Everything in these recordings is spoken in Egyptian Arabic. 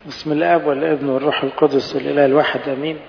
بسم الاب والابن والروح القدس الاله الواحد امين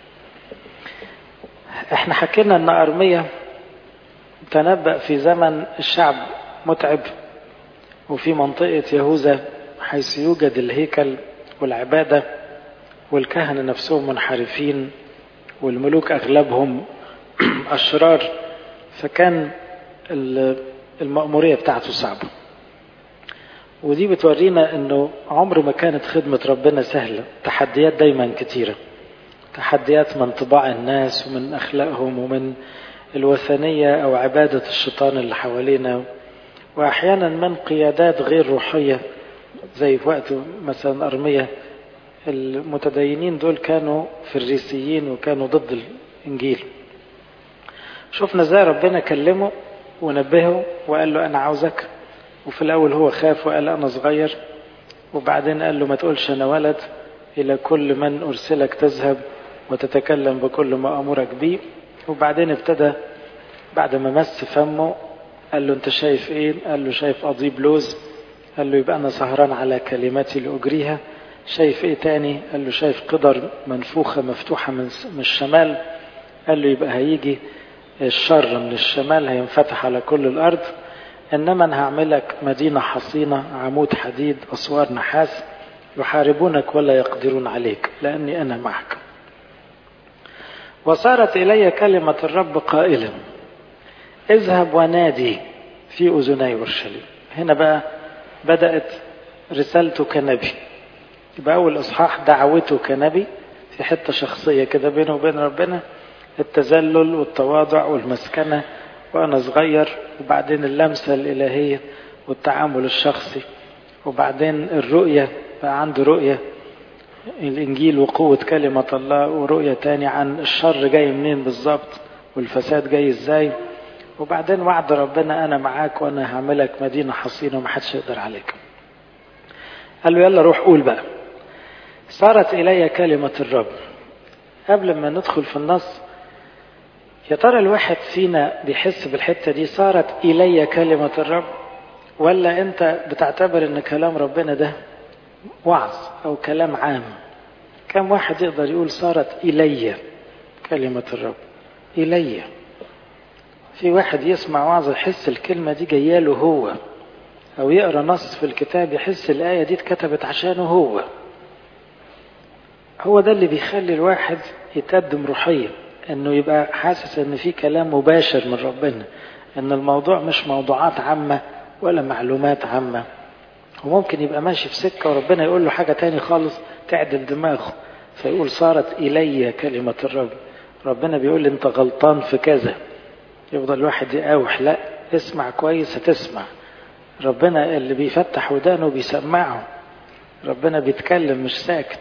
احنا حكينا ان ارميا تنبأ في زمن الشعب متعب وفي منطقة يهوذا حيث يوجد الهيكل والعبادة والكهنة نفسهم منحرفين والملوك أغلبهم أشرار فكان المأمورية بتاعته صعبة ودي بتورينا انه عمر ما كانت خدمة ربنا سهلة تحديات دايما كتيرة تحديات من طباع الناس ومن أخلاقهم ومن الوثنية أو عبادة الشيطان اللي حوالينا وأحيانا من قيادات غير روحية زي في وقت مثلا أرمية المتدينين دول كانوا فريسيين وكانوا ضد الإنجيل شفنا ازاي ربنا كلمه ونبهه وقال له أنا عاوزك وفي الأول هو خاف وقال أنا صغير وبعدين قال له ما تقولش أنا ولد إلى كل من أرسلك تذهب وتتكلم بكل ما أمرك به وبعدين ابتدى بعد ما مس فمه قال له أنت شايف إيه؟ قال له شايف أضيب لوز قال له يبقى أنا سهران على كلماتي لأجريها شايف إيه تاني؟ قال له شايف قدر منفوخة مفتوحة من الشمال قال له يبقى هيجي الشر من الشمال هينفتح على كل الأرض إنما أنا هعملك مدينة حصينة عمود حديد أسوار نحاس يحاربونك ولا يقدرون عليك لأني أنا معك وصارت إلي كلمة الرب قائلا اذهب ونادي في أذني أورشليم هنا بقى بدأت رسالته كنبي يبقى أول إصحاح دعوته كنبي في حتة شخصية كده بينه وبين ربنا التذلل والتواضع والمسكنة وأنا صغير وبعدين اللمسة الإلهية والتعامل الشخصي وبعدين الرؤية بقى عنده رؤية الإنجيل وقوة كلمة الله ورؤية تاني عن الشر جاي منين بالظبط والفساد جاي إزاي وبعدين وعد ربنا أنا معاك وأنا هعملك مدينة حصينة ومحدش يقدر عليك قال له يلا روح قول بقى صارت إلي كلمة الرب قبل ما ندخل في النص يا ترى الواحد فينا بيحس بالحتة دي صارت إلي كلمة الرب ولا أنت بتعتبر أن كلام ربنا ده وعظ أو كلام عام كم واحد يقدر يقول صارت إلي كلمة الرب إلي في واحد يسمع وعظ يحس الكلمة دي جاية له هو أو يقرأ نص في الكتاب يحس الآية دي اتكتبت عشانه هو هو ده اللي بيخلي الواحد يتقدم روحيا انه يبقى حاسس ان في كلام مباشر من ربنا ان الموضوع مش موضوعات عامة ولا معلومات عامة وممكن يبقى ماشي في سكة وربنا يقول له حاجة تاني خالص تعدل دماغه فيقول صارت إلي كلمة الرب ربنا بيقول انت غلطان في كذا يفضل الواحد يقاوح لا اسمع كويس هتسمع ربنا اللي بيفتح ودانه بيسمعه ربنا بيتكلم مش ساكت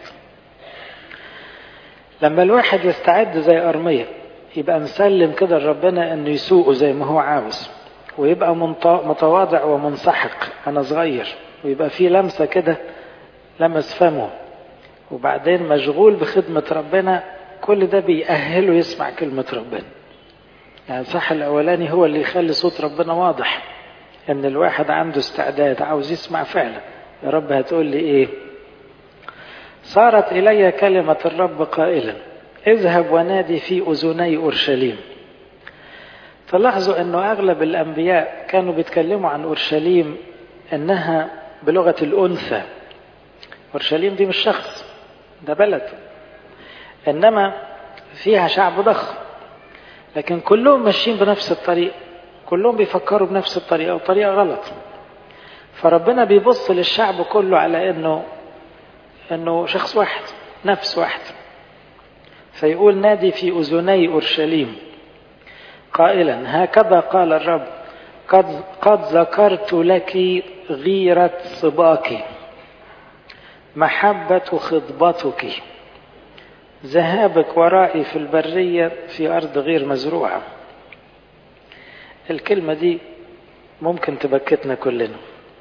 لما الواحد يستعد زي أرمية يبقى مسلم كده لربنا انه يسوقه زي ما هو عاوز ويبقى متواضع ومنسحق انا صغير ويبقى في لمسة كده لمس فمه وبعدين مشغول بخدمة ربنا كل ده بيأهله يسمع كلمة ربنا يعني صح الأولاني هو اللي يخلي صوت ربنا واضح ان الواحد عنده استعداد عاوز يسمع فعلا يا رب هتقول لي ايه صارت إلي كلمة الرب قائلا اذهب ونادي في أذني أورشليم تلاحظوا أنه أغلب الأنبياء كانوا بيتكلموا عن أورشليم أنها بلغة الأنثى أورشليم دي مش شخص ده بلد إنما فيها شعب ضخم لكن كلهم ماشيين بنفس الطريق كلهم بيفكروا بنفس الطريقة وطريقة غلط فربنا بيبص للشعب كله على أنه أنه شخص واحد نفس واحد فيقول نادي في أذني أورشليم قائلا هكذا قال الرب قد, قد ذكرت لك غيرة صباك محبة خطبتك ذهابك ورائي في البرية في أرض غير مزروعة الكلمة دي ممكن تبكتنا كلنا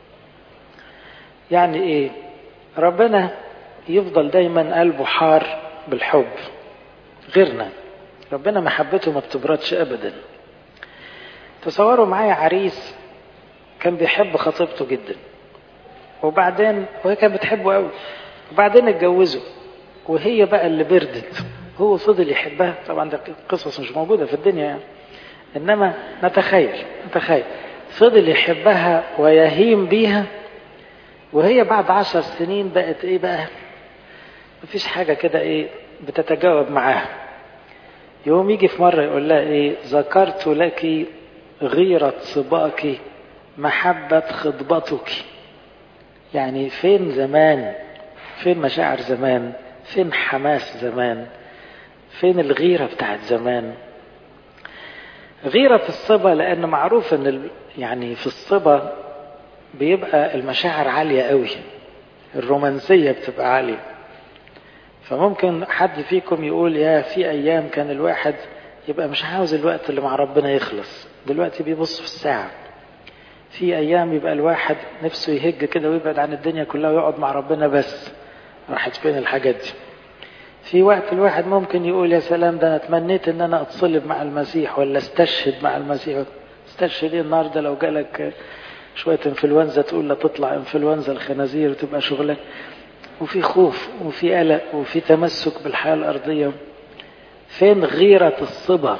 يعني ايه ربنا يفضل دايما قلبه حار بالحب غيرنا ربنا محبته ما بتبردش ابدا تصوروا معايا عريس كان بيحب خطيبته جدا وبعدين وهي كانت بتحبه قوي وبعدين اتجوزوا وهي بقى اللي بردت هو فضل يحبها طبعا ده قصص مش موجودة في الدنيا يعني إنما نتخيل نتخيل فضل يحبها ويهيم بيها وهي بعد عشر سنين بقت ايه بقى مفيش حاجة كده ايه بتتجاوب معاها يوم يجي في مرة يقول لها ايه ذكرت لك غيرة صباك محبة خطبتك يعني فين زمان فين مشاعر زمان فين حماس زمان فين الغيرة بتاعت زمان غيرة الصبا لأن معروف أن ال... يعني في الصبا بيبقى المشاعر عالية قوي الرومانسية بتبقى عالية فممكن حد فيكم يقول يا في أيام كان الواحد يبقى مش عاوز الوقت اللي مع ربنا يخلص دلوقتي بيبص في الساعة في أيام يبقى الواحد نفسه يهج كده ويبعد عن الدنيا كلها ويقعد مع ربنا بس راحت فين الحاجات دي في وقت الواحد ممكن يقول يا سلام ده انا تمنيت ان انا اتصلب مع المسيح ولا استشهد مع المسيح استشهد ايه النهارده لو جالك شويه انفلونزا تقول لا تطلع انفلونزا الخنازير وتبقى شغلك وفي خوف وفي قلق وفي تمسك بالحياه الارضيه فين غيره الصبا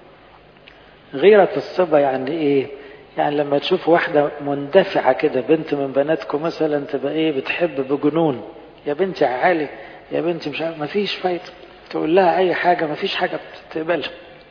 غيره الصبا يعني ايه يعني لما تشوف واحده مندفعه كده بنت من بناتكم مثلا تبقى ايه بتحب بجنون يا بنتي عالي يا بنتي مش عارف مفيش فايدة تقول لها أي حاجة مفيش حاجة بتقبلها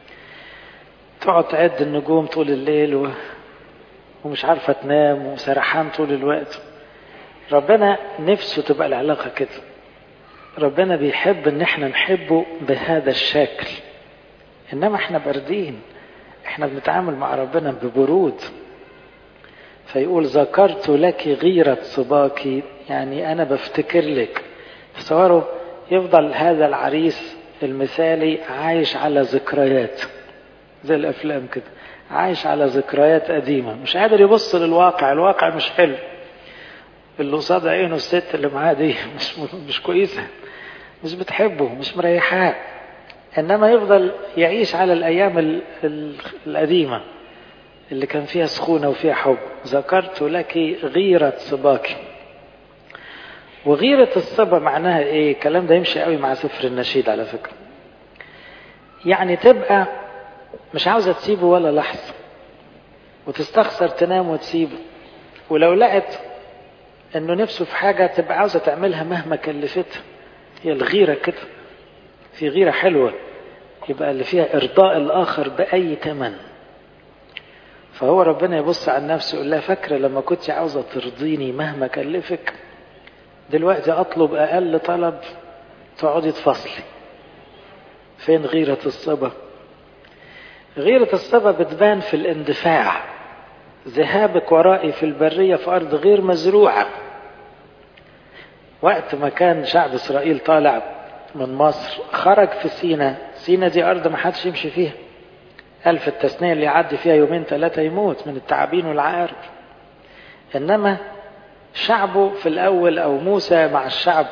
تقعد تعد النجوم طول الليل و... ومش عارفة تنام وسرحان طول الوقت ربنا نفسه تبقى العلاقة كده ربنا بيحب ان احنا نحبه بهذا الشكل انما احنا باردين احنا بنتعامل مع ربنا ببرود فيقول ذكرت لك غيرة صباك يعني انا بفتكر لك تصوروا يفضل هذا العريس المثالي عايش على ذكريات زي الافلام كده عايش على ذكريات قديمة مش قادر يبص للواقع الواقع مش حلو اللي قصاد عينه الست اللي معاه دي مش مش كويسة مش بتحبه مش مريحاه انما يفضل يعيش على الايام ال ال القديمة اللي كان فيها سخونة وفيها حب ذكرت لك غيرة صباك وغيرة الصبا معناها ايه الكلام ده يمشي قوي مع سفر النشيد على فكرة يعني تبقى مش عاوزة تسيبه ولا لحظة وتستخسر تنام وتسيبه ولو لقت انه نفسه في حاجة تبقى عاوزة تعملها مهما كلفتها هي الغيرة كده في غيرة حلوة يبقى اللي فيها ارضاء الاخر باي ثمن فهو ربنا يبص على نفسه يقول لها فاكرة لما كنت عاوزة ترضيني مهما كلفك دلوقتي اطلب اقل طلب تقعدي تفصلي فين غيرة الصبا غيرة الصبا بتبان في الاندفاع ذهابك ورائي في البرية في أرض غير مزروعة وقت ما كان شعب إسرائيل طالع من مصر خرج في سينا سينا دي أرض ما حدش يمشي فيها ألف التثنية اللي يعدي فيها يومين ثلاثة يموت من التعابين والعقارب إنما شعبه في الأول أو موسى مع الشعب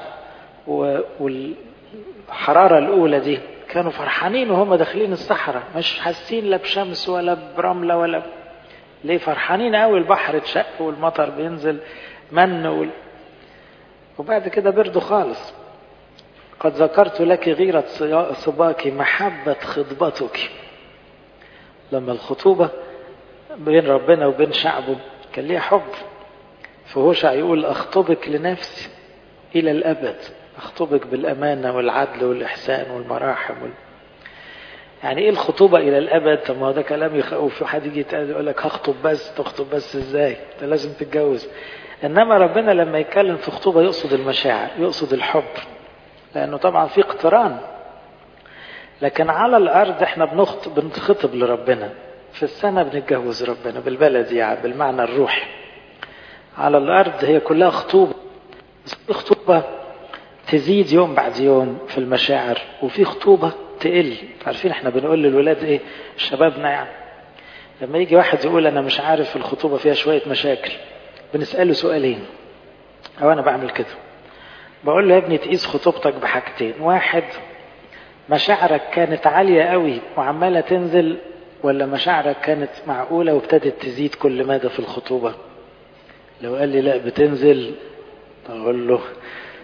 والحرارة الأولى دي كانوا فرحانين وهم داخلين الصحراء مش حاسين لا بشمس ولا برملة ولا ليه فرحانين قوي البحر اتشق والمطر بينزل من وال... وبعد كده بردوا خالص قد ذكرت لك غيرة صباك محبة خطبتك لما الخطوبة بين ربنا وبين شعبه كان ليها حب فهوشع يقول أخطبك لنفسي إلى الأبد أخطبك بالأمانة والعدل والإحسان والمراحم وال... يعني إيه الخطوبة إلى الأبد طب ما هو ده كلام يخوف في حد يجي يقول لك هخطب بس تخطب بس إزاي أنت لازم تتجوز إنما ربنا لما يتكلم في خطوبة يقصد المشاعر يقصد الحب لأنه طبعا في اقتران لكن على الأرض احنا بنخطب, بنخطب لربنا في السماء بنتجوز ربنا بالبلد يعني بالمعنى الروحي على الأرض هي كلها خطوبة بس في خطوبة تزيد يوم بعد يوم في المشاعر وفي خطوبة تقل عارفين احنا بنقول للولاد ايه شبابنا يعني لما يجي واحد يقول انا مش عارف الخطوبة فيها شوية مشاكل بنسأله سؤالين او انا بعمل كده بقول له يا ابني تقيس خطوبتك بحاجتين واحد مشاعرك كانت عالية قوي وعمالة تنزل ولا مشاعرك كانت معقولة وابتدت تزيد كل مدى في الخطوبة لو قال لي لا بتنزل اقول له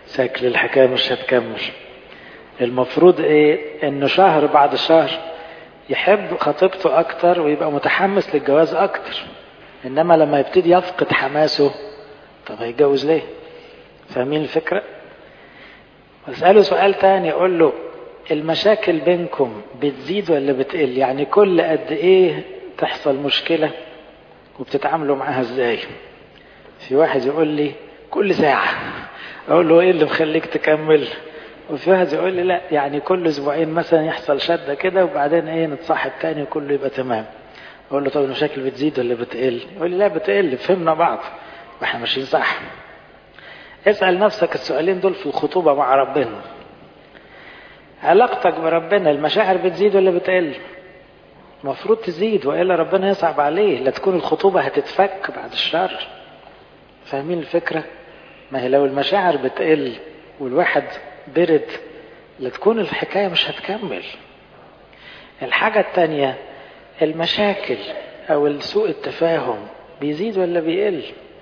شكل الحكاية مش هتكمل المفروض ايه انه شهر بعد شهر يحب خطيبته اكتر ويبقى متحمس للجواز اكتر انما لما يبتدي يفقد حماسه طب هيتجوز ليه فاهمين الفكرة اسأله سؤال تاني اقول له المشاكل بينكم بتزيد ولا بتقل يعني كل قد ايه تحصل مشكلة وبتتعاملوا معاها ازاي في واحد يقول لي كل ساعة اقول له ايه اللي مخليك تكمل وفي واحد يقول لي لا يعني كل اسبوعين مثلا يحصل شده كده وبعدين ايه نتصاحب تاني وكله يبقى تمام اقول له طب المشاكل بتزيد ولا بتقل يقول لي لا بتقل فهمنا بعض واحنا ماشيين صح اسال نفسك السؤالين دول في الخطوبه مع ربنا علاقتك بربنا المشاعر بتزيد ولا بتقل المفروض تزيد والا ربنا يصعب عليه لا تكون الخطوبه هتتفك بعد الشر فاهمين الفكره ما هي لو المشاعر بتقل والواحد برد لتكون الحكاية مش هتكمل الحاجة التانية المشاكل أو سوء التفاهم بيزيد ولا بيقل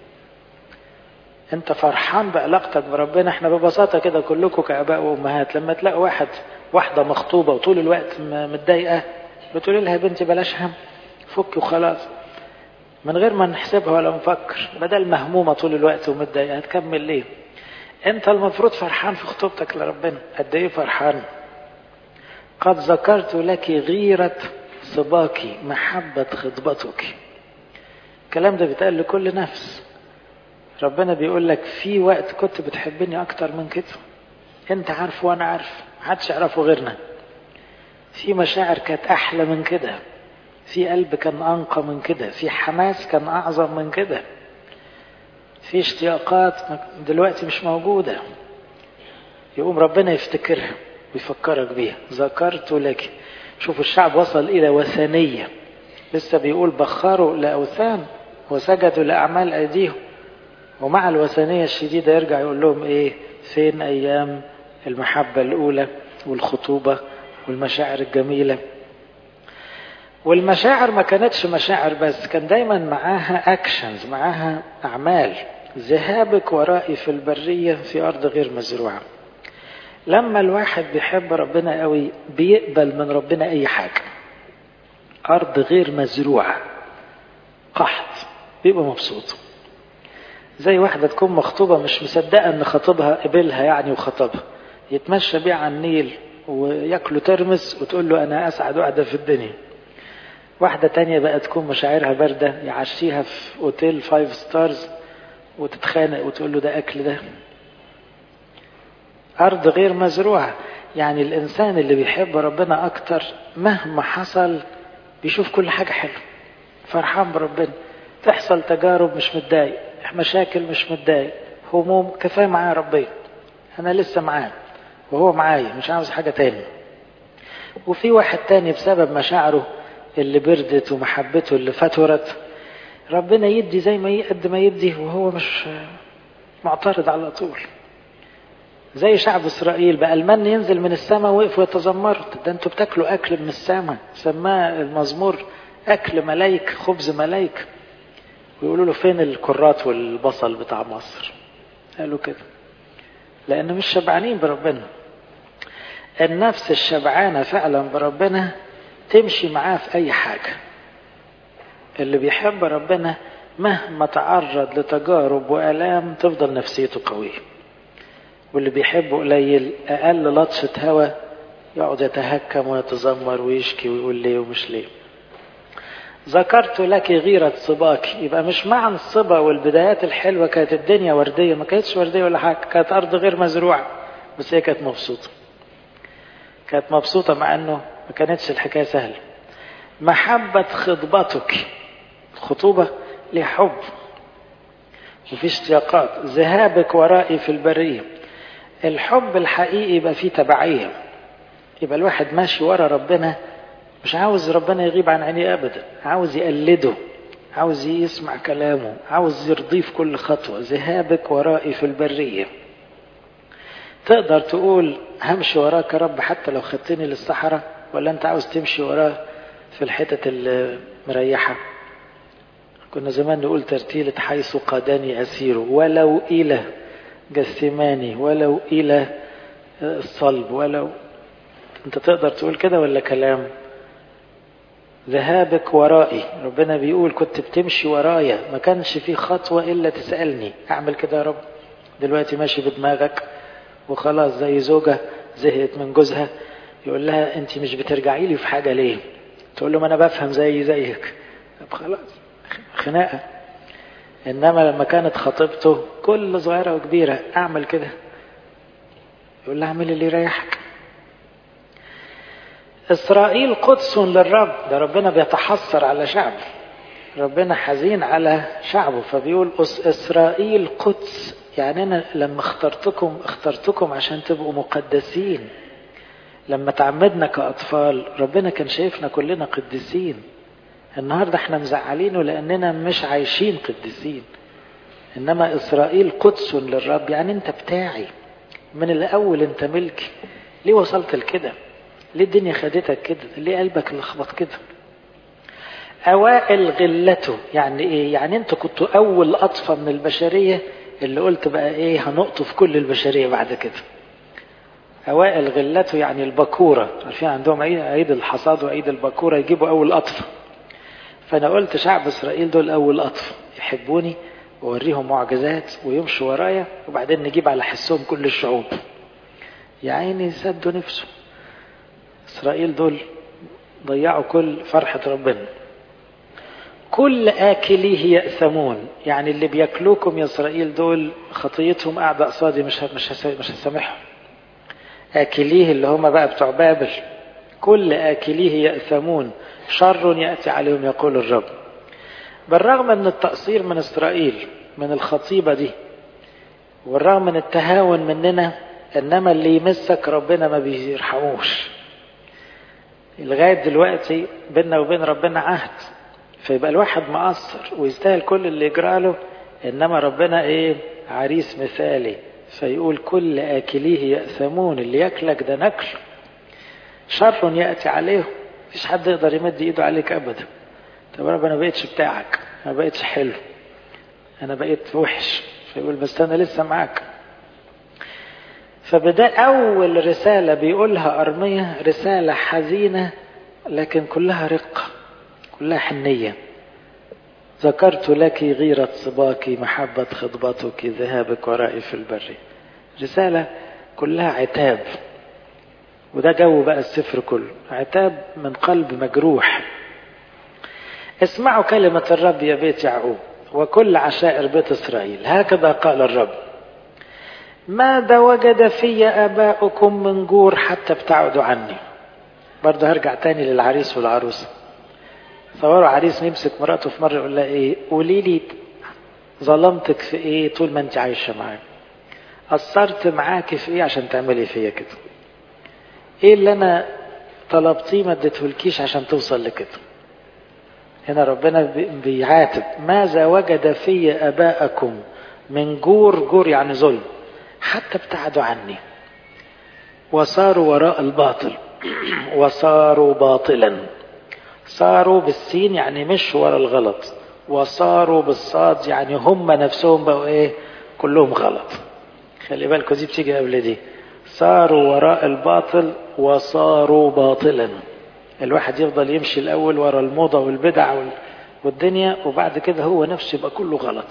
انت فرحان بعلاقتك بربنا احنا ببساطة كده كلكم كآباء وأمهات لما تلاقوا واحد واحدة مخطوبة وطول الوقت متضايقة بتقولي لها يا بنتي بلاش هم فك وخلاص من غير ما نحسبها ولا نفكر بدل مهمومة طول الوقت ومتضايقة هتكمل ليه انت المفروض فرحان في خطوبتك لربنا قد ايه فرحان قد ذكرت لك غيرة صباك محبة خطبتك الكلام ده بيتقال لكل نفس ربنا بيقول لك في وقت كنت بتحبني اكتر من كده انت عارف وانا عارف محدش يعرفه غيرنا في مشاعر كانت احلى من كده في قلب كان انقى من كده في حماس كان اعظم من كده في اشتياقات دلوقتي مش موجودة يقوم ربنا يفتكرها ويفكرك بيها ذكرت لك شوف الشعب وصل إلى وثنية لسه بيقول بخروا لأوثان وسجدوا لأعمال أيديهم ومع الوثنية الشديدة يرجع يقول لهم إيه فين أيام المحبة الأولى والخطوبة والمشاعر الجميلة والمشاعر ما كانتش مشاعر بس كان دايما معاها اكشنز معاها اعمال ذهابك ورائي في البرية في ارض غير مزروعة لما الواحد بيحب ربنا قوي بيقبل من ربنا اي حاجة ارض غير مزروعة قحط بيبقى مبسوط زي واحدة تكون مخطوبة مش مصدقة ان خطيبها قبلها يعني وخطبها يتمشى بيها على النيل وياكلوا ترمس وتقول له انا اسعد واحدة في الدنيا واحدة تانية بقى تكون مشاعرها باردة يعشيها في اوتيل فايف ستارز وتتخانق وتقول له ده اكل ده ارض غير مزروعة يعني الانسان اللي بيحب ربنا اكتر مهما حصل بيشوف كل حاجة حلوة فرحان بربنا تحصل تجارب مش متضايق مشاكل مش متضايق هموم كفاية معايا ربنا انا لسه معاه وهو معايا مش عاوز حاجة تاني وفي واحد تاني بسبب مشاعره اللي بردت ومحبته اللي فترت ربنا يدي زي ما قد ما يدي وهو مش معترض على طول زي شعب اسرائيل بقى المن ينزل من السماء وقفوا يتذمروا ده انتوا بتاكلوا اكل من السماء سماه المزمور اكل ملايك خبز ملايك ويقولوا له فين الكرات والبصل بتاع مصر قالوا كده لان مش شبعانين بربنا النفس الشبعانه فعلا بربنا تمشي معاه في اي حاجه اللي بيحب ربنا مهما تعرض لتجارب والام تفضل نفسيته قويه واللي بيحبه قليل اقل لطشه هوا يقعد يتهكم ويتذمر ويشكي ويقول ليه ومش ليه ذكرت لك غيرة صباك يبقى مش معنى الصبا والبدايات الحلوة كانت الدنيا وردية ما كانتش وردية ولا حاجة كانت أرض غير مزروعة بس هي كانت مبسوطة كانت مبسوطة مع أنه ما كانتش الحكاية سهلة محبة خطبتك الخطوبة ليها حب وفي اشتياقات ذهابك ورائي في البرية الحب الحقيقي يبقى فيه تبعية يبقى الواحد ماشي ورا ربنا مش عاوز ربنا يغيب عن عينيه ابدا عاوز يقلده عاوز يسمع كلامه عاوز يرضيه في كل خطوة ذهابك ورائي في البرية تقدر تقول همشي وراك يا رب حتى لو خدتني للصحراء ولا انت عاوز تمشي وراه في الحتت المريحة كنا زمان نقول ترتيلة حيث قادني أسير ولو إلى جثماني ولو إلى الصلب ولو أنت تقدر تقول كده ولا كلام ذهابك ورائي ربنا بيقول كنت بتمشي ورايا ما كانش في خطوة إلا تسألني أعمل كده يا رب دلوقتي ماشي بدماغك وخلاص زي زوجة زهقت من جوزها يقول لها أنت مش بترجعي لي في حاجة ليه تقول له ما أنا بفهم زي زيك طب خلاص خناقة إنما لما كانت خطيبته كل صغيرة وكبيرة أعمل كده يقول لها اعمل اللي يريحك إسرائيل قدس للرب ده ربنا بيتحسر على شعبه ربنا حزين على شعبه فبيقول إسرائيل قدس يعني أنا لما اخترتكم اخترتكم عشان تبقوا مقدسين لما تعمدنا كأطفال ربنا كان شايفنا كلنا قديسين النهاردة احنا مزعلينه لأننا مش عايشين قديسين إنما إسرائيل قدس للرب يعني أنت بتاعي من الأول أنت ملكي ليه وصلت لكده ليه الدنيا خدتك كده ليه قلبك لخبط كده أوائل غلته يعني إيه يعني أنت كنت أول أطفى من البشرية اللي قلت بقى إيه هنقطف كل البشرية بعد كده أوائل غلته يعني البكورة عارفين عندهم عيد الحصاد وعيد البكورة يجيبوا أول أطفى فأنا قلت شعب إسرائيل دول أول أطفى يحبوني وأوريهم معجزات ويمشوا ورايا وبعدين نجيب على حسهم كل الشعوب يا عيني سدوا نفسه إسرائيل دول ضيعوا كل فرحة ربنا كل آكليه يأثمون يعني اللي بياكلوكم يا إسرائيل دول خطيتهم قاعدة قصادي مش مش مش هسامحهم آكليه اللي هم بقى بتوع بابل كل آكليه يأثمون شر يأتي عليهم يقول الرب بالرغم من التقصير من إسرائيل من الخطيبة دي والرغم من التهاون مننا إنما اللي يمسك ربنا ما بيرحموش لغاية دلوقتي بيننا وبين ربنا عهد فيبقى الواحد مقصر ويستاهل كل اللي يجراله إنما ربنا إيه عريس مثالي فيقول كل آكليه يأثمون اللي ياكلك ده نكل شر يأتي عليهم مفيش حد يقدر يمد ايده عليك ابدا طب انا ما بقتش بتاعك ما بقتش حلو انا بقيت وحش فيقول بس انا لسه معاك فبدا اول رساله بيقولها ارميه رساله حزينه لكن كلها رقه كلها حنيه ذكرت لك غيرة صباك محبة خطبتك ذهابك ورائي في البر رسالة كلها عتاب وده جو بقى السفر كله عتاب من قلب مجروح اسمعوا كلمة الرب يا بيت يعقوب وكل عشائر بيت إسرائيل هكذا قال الرب ماذا وجد في آباؤكم من جور حتى ابتعدوا عني برضه هرجع تاني للعريس والعروسة تصوروا عريس يمسك مراته في مرة يقول لها ايه قولي لي ظلمتك في ايه طول ما انت عايشة معايا قصرت معاكي في ايه عشان تعملي فيا كده ايه اللي انا طلبتيه ما اديتهولكيش عشان توصل لكده هنا ربنا بيعاتب ماذا وجد في اباءكم من جور جور يعني ظلم حتى ابتعدوا عني وصاروا وراء الباطل وصاروا باطلا صاروا بالسين يعني مش ورا الغلط وصاروا بالصاد يعني هم نفسهم بقوا ايه كلهم غلط خلي بالكم دي بتيجي قبل دي صاروا وراء الباطل وصاروا باطلا الواحد يفضل يمشي الاول ورا الموضه والبدع والدنيا وبعد كده هو نفسه يبقى كله غلط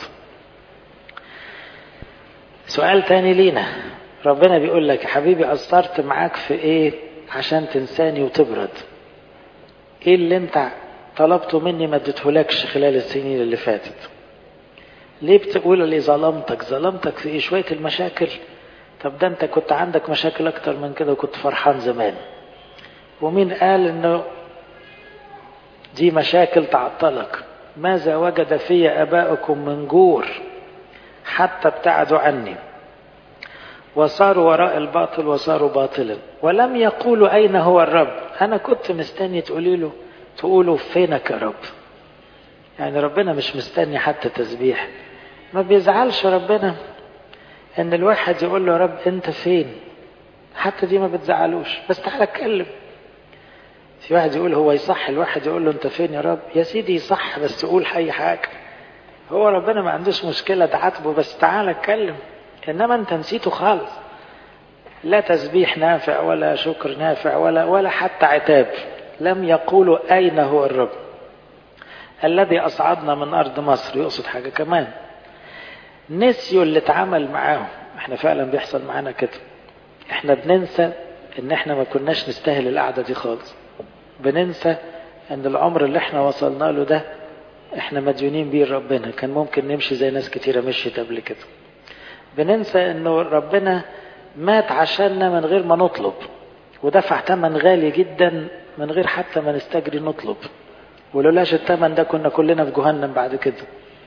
سؤال تاني لينا ربنا بيقول لك يا حبيبي قصرت معاك في ايه عشان تنساني وتبرد ايه اللي انت طلبته مني ما اديتهولكش خلال السنين اللي فاتت ليه بتقول لي ظلمتك ظلمتك في ايه شويه المشاكل طب ده انت كنت عندك مشاكل اكتر من كده وكنت فرحان زمان ومين قال انه دي مشاكل تعطلك ماذا وجد في اباؤكم من جور حتى ابتعدوا عني وصاروا وراء الباطل وصاروا باطلا ولم يقولوا اين هو الرب انا كنت مستني تقولي له تقولوا فينك يا رب يعني ربنا مش مستني حتى تسبيح ما بيزعلش ربنا ان الواحد يقول له يا رب انت فين حتى دي ما بتزعلوش بس تعالى اتكلم في واحد يقول هو يصح الواحد يقول له انت فين يا رب يا سيدي يصح بس تقول اي حاجه هو ربنا ما عندوش مشكله تعاتبه بس تعالى اتكلم انما انت نسيته خالص لا تسبيح نافع ولا شكر نافع ولا ولا حتى عتاب لم يقولوا اين هو الرب الذي اصعدنا من ارض مصر يقصد حاجه كمان نسيوا اللي اتعمل معاهم احنا فعلا بيحصل معانا كده احنا بننسى ان احنا ما كناش نستاهل القعده دي خالص بننسى ان العمر اللي احنا وصلنا له ده احنا مديونين بيه ربنا كان ممكن نمشي زي ناس كتيره مشيت قبل كده بننسى انه ربنا مات عشاننا من غير ما نطلب ودفع ثمن غالي جدا من غير حتى ما نستجري نطلب ولولاش الثمن ده كنا كلنا في جهنم بعد كده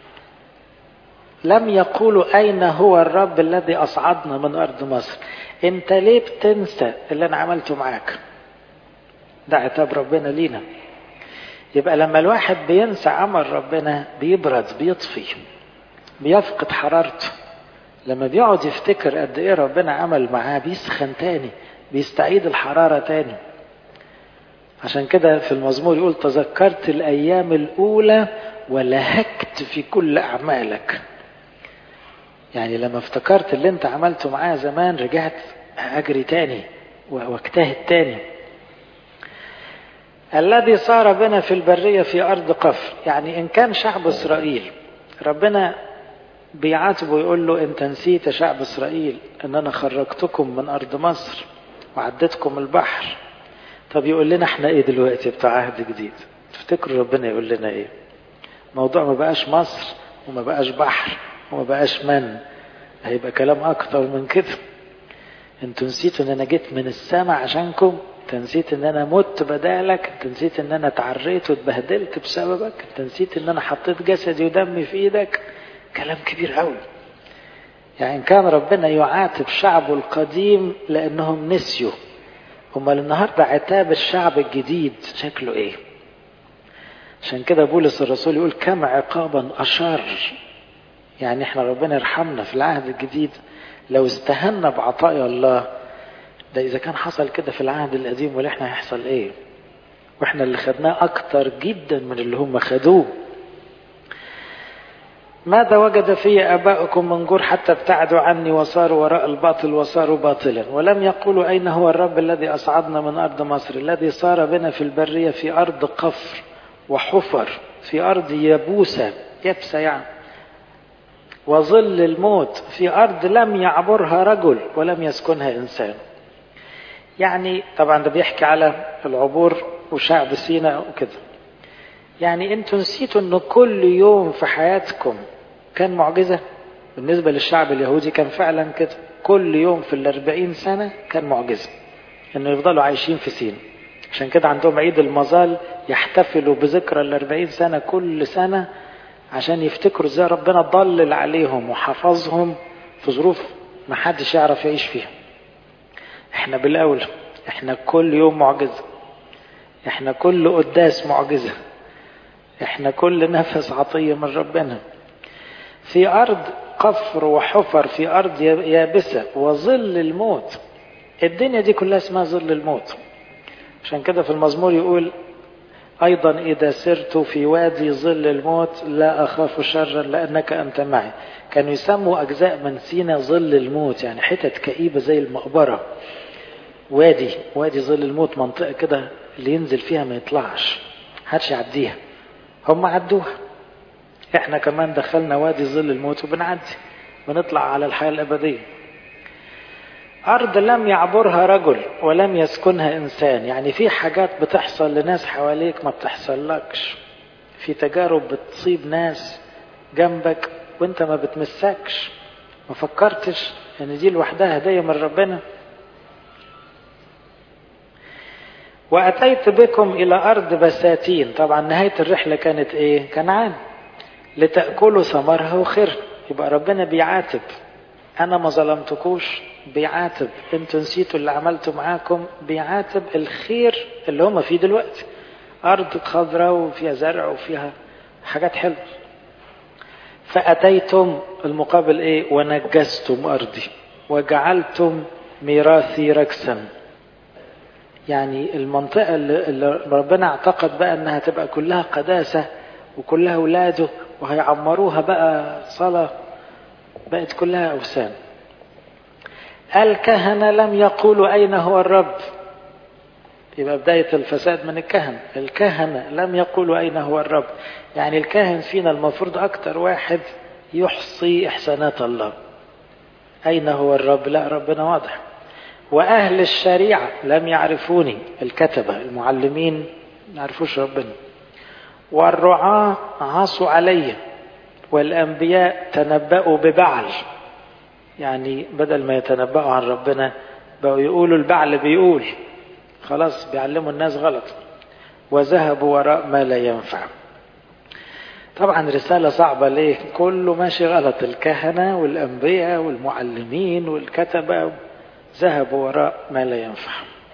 لم يقولوا أين هو الرب الذي أصعدنا من أرض مصر أنت ليه بتنسى اللي أنا عملته معاك ده عتاب ربنا لينا يبقى لما الواحد بينسى عمل ربنا بيبرد بيطفي بيفقد حرارته لما بيقعد يفتكر قد ايه ربنا عمل معاه بيسخن تاني بيستعيد الحرارة تاني عشان كده في المزمور يقول تذكرت الأيام الأولى ولهكت في كل أعمالك يعني لما افتكرت اللي انت عملته معاه زمان رجعت أجري تاني واجتهد تاني الذي صار بنا في البرية في أرض قفر يعني إن كان شعب إسرائيل ربنا بيعاتبه ويقول له انت نسيت يا شعب اسرائيل ان انا خرجتكم من ارض مصر وعديتكم البحر طب يقول لنا احنا ايه دلوقتي بتاع عهد جديد تفتكروا ربنا يقول لنا ايه موضوع ما بقاش مصر وما بقاش بحر وما بقاش من هيبقى كلام اكتر من كده انتوا نسيتوا ان انا جيت من السماء عشانكم انت نسيت ان انا مت بدالك انت نسيت ان انا اتعريت واتبهدلت بسببك انت نسيت ان انا حطيت جسدي ودمي في ايدك كلام كبير قوي يعني كان ربنا يعاتب شعبه القديم لانهم نسيوا امال النهارده عتاب الشعب الجديد شكله ايه عشان كده بولس الرسول يقول كم عقابا اشر يعني احنا ربنا يرحمنا في العهد الجديد لو استهنا بعطايا الله ده اذا كان حصل كده في العهد القديم ولا احنا هيحصل ايه واحنا اللي خدناه اكتر جدا من اللي هم خدوه ماذا وجد في اباؤكم من جور حتى ابتعدوا عني وصاروا وراء الباطل وصاروا باطلا ولم يقولوا اين هو الرب الذي اصعدنا من ارض مصر الذي صار بنا في البريه في ارض قفر وحفر في ارض يبوسه يبسه يعني وظل الموت في ارض لم يعبرها رجل ولم يسكنها انسان يعني طبعا ده بيحكي على العبور وشعب سيناء وكده يعني انتوا نسيتوا ان كل يوم في حياتكم كان معجزة بالنسبة للشعب اليهودي كان فعلا كده كل يوم في الأربعين سنة كان معجزة انه يفضلوا عايشين في سينا عشان كده عندهم عيد المظال يحتفلوا بذكرى الأربعين سنة كل سنة عشان يفتكروا ازاي ربنا ضلل عليهم وحفظهم في ظروف ما حدش يعرف يعيش فيها احنا بالاول احنا كل يوم معجزة احنا كل قداس معجزة احنا كل نفس عطية من ربنا في ارض قفر وحفر في ارض يابسة وظل الموت الدنيا دي كلها اسمها ظل الموت عشان كده في المزمور يقول ايضا اذا سرت في وادي ظل الموت لا اخاف شرا لانك انت معي كانوا يسموا اجزاء من سينا ظل الموت يعني حتت كئيبة زي المقبرة وادي وادي ظل الموت منطقة كده اللي ينزل فيها ما يطلعش محدش يعديها هم عدوها احنا كمان دخلنا وادي ظل الموت وبنعدي بنطلع على الحياة الأبدية أرض لم يعبرها رجل ولم يسكنها إنسان يعني في حاجات بتحصل لناس حواليك ما بتحصلكش في تجارب بتصيب ناس جنبك وانت ما بتمسكش ما فكرتش ان دي لوحدها هدية من ربنا وأتيت بكم إلى أرض بساتين طبعا نهاية الرحلة كانت إيه كنعان لتأكلوا ثمرها وخير يبقى ربنا بيعاتب أنا ما ظلمتكوش بيعاتب انتوا نسيتوا اللي عملته معاكم بيعاتب الخير اللي هم فيه دلوقتي أرض خضراء وفيها زرع وفيها حاجات حلوة فأتيتم المقابل إيه ونجستم أرضي وجعلتم ميراثي ركسا يعني المنطقة اللي ربنا اعتقد بقى انها تبقى كلها قداسة وكلها اولاده وهيعمروها بقى صلاة بقت كلها اوثان الكهنة لم يقولوا أين هو الرب يبقى بداية الفساد من الكهنة الكهنة لم يقولوا أين هو الرب يعني الكاهن فينا المفروض أكتر واحد يحصي إحسانات الله أين هو الرب لا ربنا واضح وأهل الشريعة لم يعرفوني الكتبة المعلمين ما يعرفوش ربنا والرعاة عصوا علي والأنبياء تنبأوا ببعل يعني بدل ما يتنبأوا عن ربنا بقوا يقولوا البعل بيقول خلاص بيعلموا الناس غلط وذهبوا وراء ما لا ينفع طبعا رسالة صعبة ليه كله ماشي غلط الكهنة والأنبياء والمعلمين والكتبة ذهبوا وراء ما لا ينفع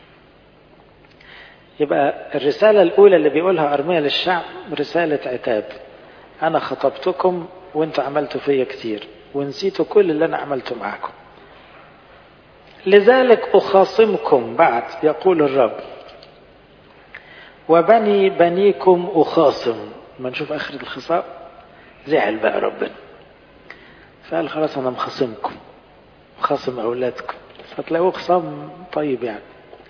يبقى الرسالة الأولى اللي بيقولها أرميا للشعب رسالة عتاب أنا خطبتكم وانتوا عملتوا فيا كتير ونسيتوا كل اللي أنا عملته معاكم لذلك أخاصمكم بعد يقول الرب وبني بنيكم أخاصم ما نشوف آخر الخصام زعل بقى ربنا فقال خلاص أنا مخاصمكم مخاصم أولادكم فتلاقوه خصام طيب يعني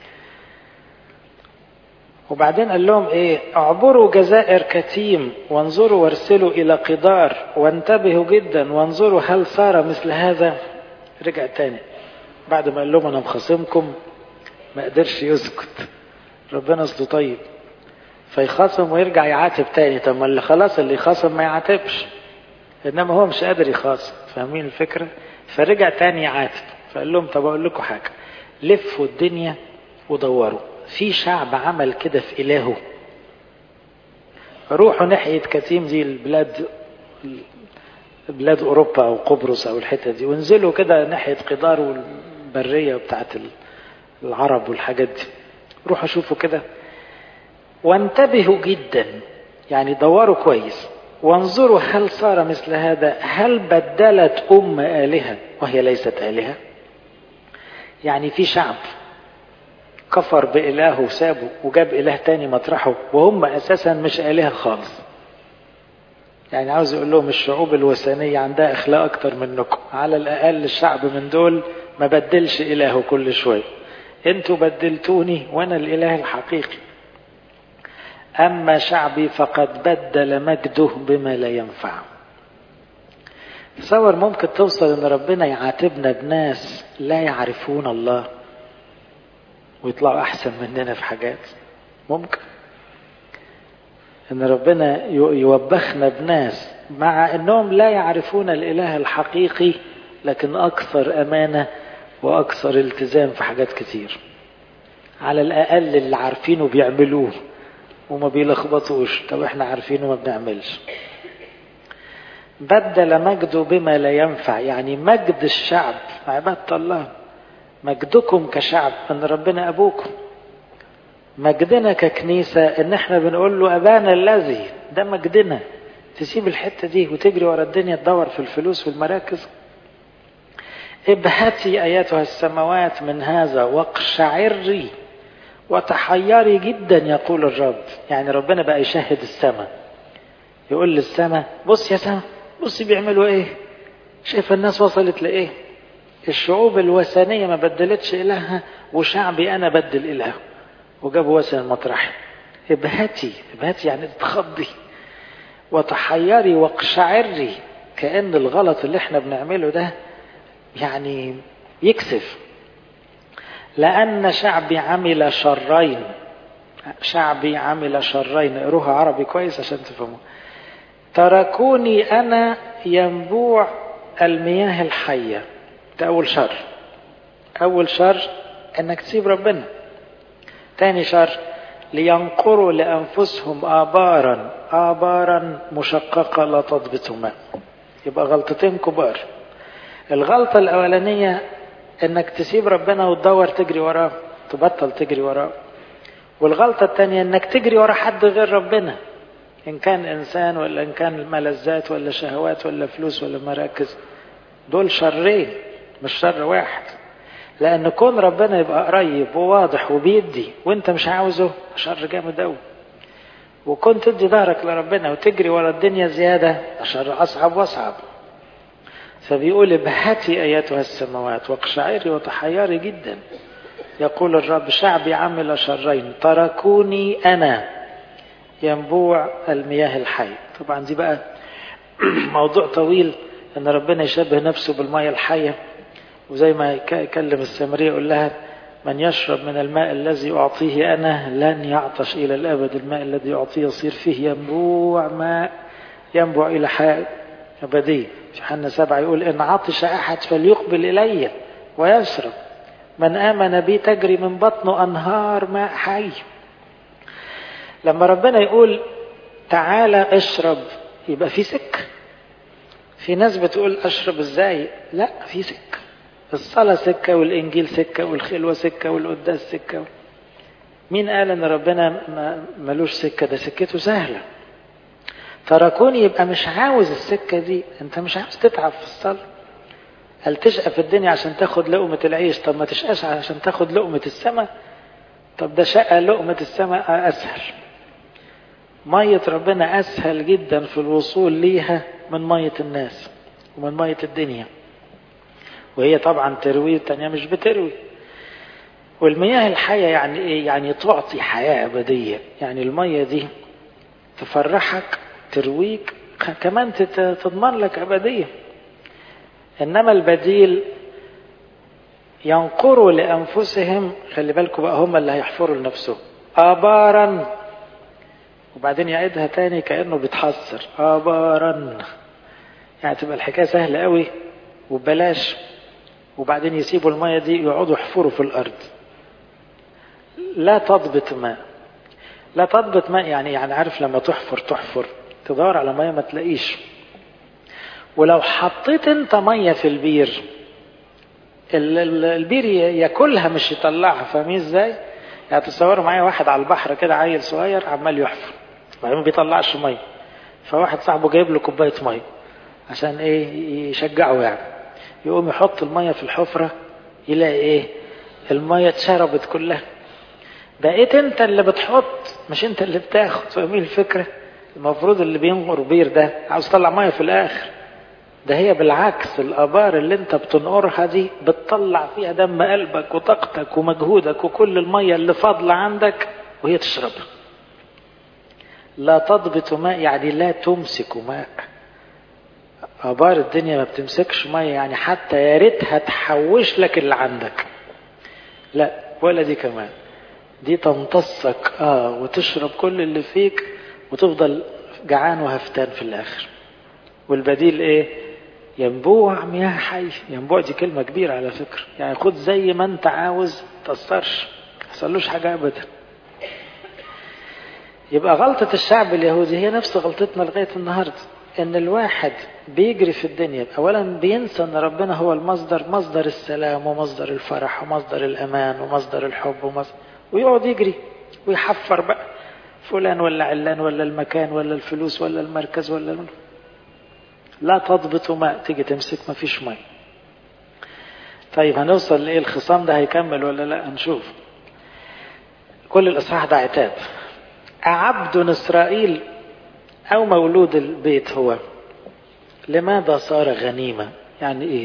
وبعدين قال لهم ايه اعبروا جزائر كتيم وانظروا وارسلوا الى قدار وانتبهوا جدا وانظروا هل صار مثل هذا رجع تاني بعد ما قال لهم انا مخاصمكم ما قدرش يسكت ربنا اصله طيب فيخاصم ويرجع يعاتب تاني طب ما اللي خلاص اللي يخاصم ما يعاتبش انما هو مش قادر يخاصم فاهمين الفكره فرجع تاني يعاتب فقال لهم طب اقول لكم حاجه لفوا الدنيا ودوروا في شعب عمل كده في إلهه روحوا ناحية كتيم دي البلاد بلاد أوروبا أو قبرص أو الحتة دي وانزلوا كده ناحية قدار والبرية بتاعت العرب والحاجات دي روحوا شوفوا كده وانتبهوا جدا يعني دوروا كويس وانظروا هل صار مثل هذا هل بدلت أم آلهة وهي ليست آلهة يعني في شعب كفر بإله وسابه وجاب إله تاني مطرحه وهم أساسا مش آلهة خالص يعني عاوز يقول لهم الشعوب الوثنية عندها أخلاق أكتر منكم على الأقل الشعب من دول ما بدلش إلهه كل شوية انتوا بدلتوني وأنا الإله الحقيقي أما شعبي فقد بدل مجده بما لا ينفع تصور ممكن توصل ان ربنا يعاتبنا بناس لا يعرفون الله ويطلعوا احسن مننا في حاجات ممكن ان ربنا يوبخنا بناس مع انهم لا يعرفون الاله الحقيقي لكن اكثر امانه واكثر التزام في حاجات كتير على الاقل اللي عارفينه بيعملوه وما بيلخبطوش طب احنا عارفينه وما بنعملش بدل مجده بما لا ينفع يعني مجد الشعب عبادة الله مجدكم كشعب ان ربنا ابوكم مجدنا ككنيسة ان احنا بنقول له ابانا الذي ده مجدنا تسيب الحتة دي وتجري ورا الدنيا تدور في الفلوس والمراكز ابهتي اياتها السماوات من هذا واقشعري وتحيري جدا يقول الرب يعني ربنا بقى يشهد السماء يقول للسماء بص يا سماء بصي بيعملوا ايه شايف الناس وصلت لايه الشعوب الوثنيه ما بدلتش الهها وشعبي انا بدل اله وجابوا وثن المطرح ابهتي ابهتي يعني تخضي وتحيري واقشعري كأن الغلط اللي احنا بنعمله ده يعني يكسف لأن شعبي عمل شرين شعبي عمل شرين اقروها عربي كويس عشان تفهموا تركوني أنا ينبوع المياه الحية ده أول شر أول شر أنك تسيب ربنا تاني شر لينقروا لأنفسهم آبارا آبارا مشققة لا تضبط ماء يبقى غلطتين كبار الغلطة الأولانية انك تسيب ربنا وتدور تجري وراه تبطل تجري وراه والغلطة الثانية انك تجري ورا حد غير ربنا ان كان انسان ولا ان كان ملذات ولا شهوات ولا فلوس ولا مراكز دول شرين مش شر واحد لان كون ربنا يبقى قريب وواضح وبيدي وانت مش عاوزه شر جامد قوي وكون تدي ظهرك لربنا وتجري ورا الدنيا زيادة شر اصعب واصعب فبيقول ابهتي ايتها السماوات واقشعري وتحيري جدا يقول الرب شعبي عمل شرين تركوني انا ينبوع المياه الحي طبعا دي بقى موضوع طويل ان ربنا يشبه نفسه بالمياه الحيه وزي ما يكلم السامريه يقول لها من يشرب من الماء الذي أعطيه أنا لن يعطش إلى الأبد الماء الذي أعطيه يصير فيه ينبوع ماء ينبع إلى حياة أبدية في حنا سبعة يقول إن عطش أحد فليقبل إلي ويشرب من آمن بي تجري من بطنه أنهار ماء حي لما ربنا يقول تعالى اشرب يبقى في سك في ناس بتقول اشرب ازاي لا في سكه الصلاة سكة والإنجيل سكة والخلوة سكة والقداس سكة مين قال إن ربنا ملوش سكة ده سكته سهلة تركوني يبقى مش عاوز السكة دي أنت مش عاوز تتعب في الصلاة هل تشقى في الدنيا عشان تاخد لقمة العيش طب ما تشقاش عشان تاخد لقمة السماء طب ده شقى لقمة السماء أسهل مية ربنا أسهل جدا في الوصول ليها من مية الناس ومن مية الدنيا وهي طبعا تروي والتانية مش بتروي والمياه الحية يعني ايه يعني تعطي حياة أبدية يعني المية دي تفرحك ترويك كمان تضمن لك أبدية إنما البديل ينقروا لأنفسهم خلي بالكم بقى هم اللي هيحفروا لنفسهم آبارا وبعدين يعيدها تاني كأنه بيتحسر آبارا يعني تبقى الحكاية سهلة قوي وببلاش وبعدين يسيبوا المية دي يقعدوا يحفروا في الأرض لا تضبط ماء لا تضبط ماء يعني يعني عارف لما تحفر تحفر تدور على مية ما تلاقيش ولو حطيت انت مية في البير البير ياكلها مش يطلعها فاهمين ازاي؟ يعني تصوروا معايا واحد على البحر كده عيل صغير عمال يحفر وبعدين ما بيطلعش ميه فواحد صاحبه جايب له كوبايه ميه عشان ايه يشجعه يعني يقوم يحط الميه في الحفره يلاقي ايه الميه اتشربت كلها بقيت انت اللي بتحط مش انت اللي بتاخد فاهمين الفكره المفروض اللي بينقر بير ده عاوز يطلع ميه في الاخر ده هي بالعكس الابار اللي انت بتنقرها دي بتطلع فيها دم قلبك وطاقتك ومجهودك وكل الميه اللي فاضله عندك وهي تشربها لا تضبط ماء يعني لا تمسك ماء ابار الدنيا ما بتمسكش ميه يعني حتى يا ريتها تحوش لك اللي عندك لا ولا دي كمان دي تمتصك اه وتشرب كل اللي فيك وتفضل جعان وهفتان في الاخر والبديل ايه ينبوع مياه حي ينبوع دي كلمة كبيرة على فكرة يعني خد زي ما انت عاوز تأثرش حصلوش حاجة ابدا يبقى غلطة الشعب اليهودي هي نفس غلطتنا لغاية النهاردة ان الواحد بيجري في الدنيا اولا بينسى ان ربنا هو المصدر مصدر السلام ومصدر الفرح ومصدر الامان ومصدر الحب ومصدر ويقعد يجري ويحفر بقى فلان ولا علان ولا المكان ولا الفلوس ولا المركز ولا المركز. لا تضبط ماء تيجي تمسك ما فيش ماء طيب هنوصل لايه الخصام ده هيكمل ولا لا هنشوف كل الاصحاح ده عتاب أعبد إسرائيل أو مولود البيت هو لماذا صار غنيمة يعني إيه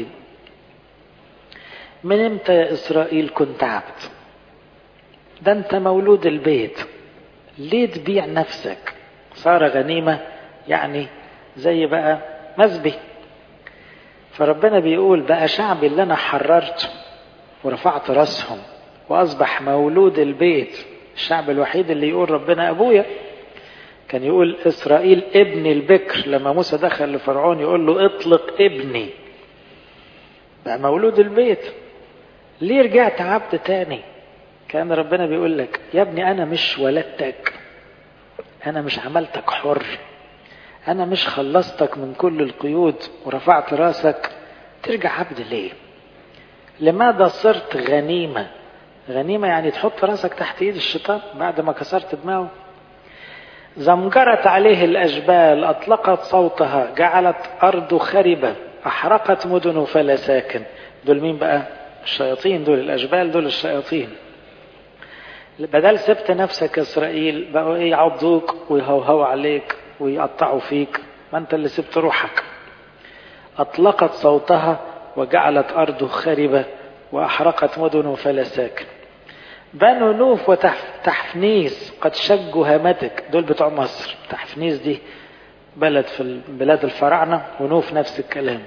من امتى يا إسرائيل كنت عبد ده أنت مولود البيت ليه تبيع نفسك صار غنيمة يعني زي بقى مزبي فربنا بيقول بقى شعبي اللي أنا حررته ورفعت راسهم وأصبح مولود البيت الشعب الوحيد اللي يقول ربنا أبويا كان يقول إسرائيل ابن البكر لما موسى دخل لفرعون يقول له اطلق ابني بقى مولود البيت ليه رجعت عبد تاني كان ربنا بيقول لك يا ابني أنا مش ولدتك أنا مش عملتك حر أنا مش خلصتك من كل القيود ورفعت راسك ترجع عبد ليه لماذا صرت غنيمة غنيمة يعني تحط راسك تحت ايد الشيطان بعد ما كسرت دماغه زمجرت عليه الأجبال أطلقت صوتها جعلت أرضه خربة أحرقت مدنه فلا ساكن دول مين بقى الشياطين دول الأجبال دول الشياطين بدل سبت نفسك إسرائيل بقوا إيه يعضوك ويهوهوا عليك ويقطعوا فيك ما أنت اللي سبت روحك أطلقت صوتها وجعلت أرضه خربة وأحرقت مدنه فلا ساكن بنو نوف وتحفنيس قد شجوا هامتك دول بتوع مصر تحفنيس دي بلد في بلاد الفراعنة ونوف نفس الكلام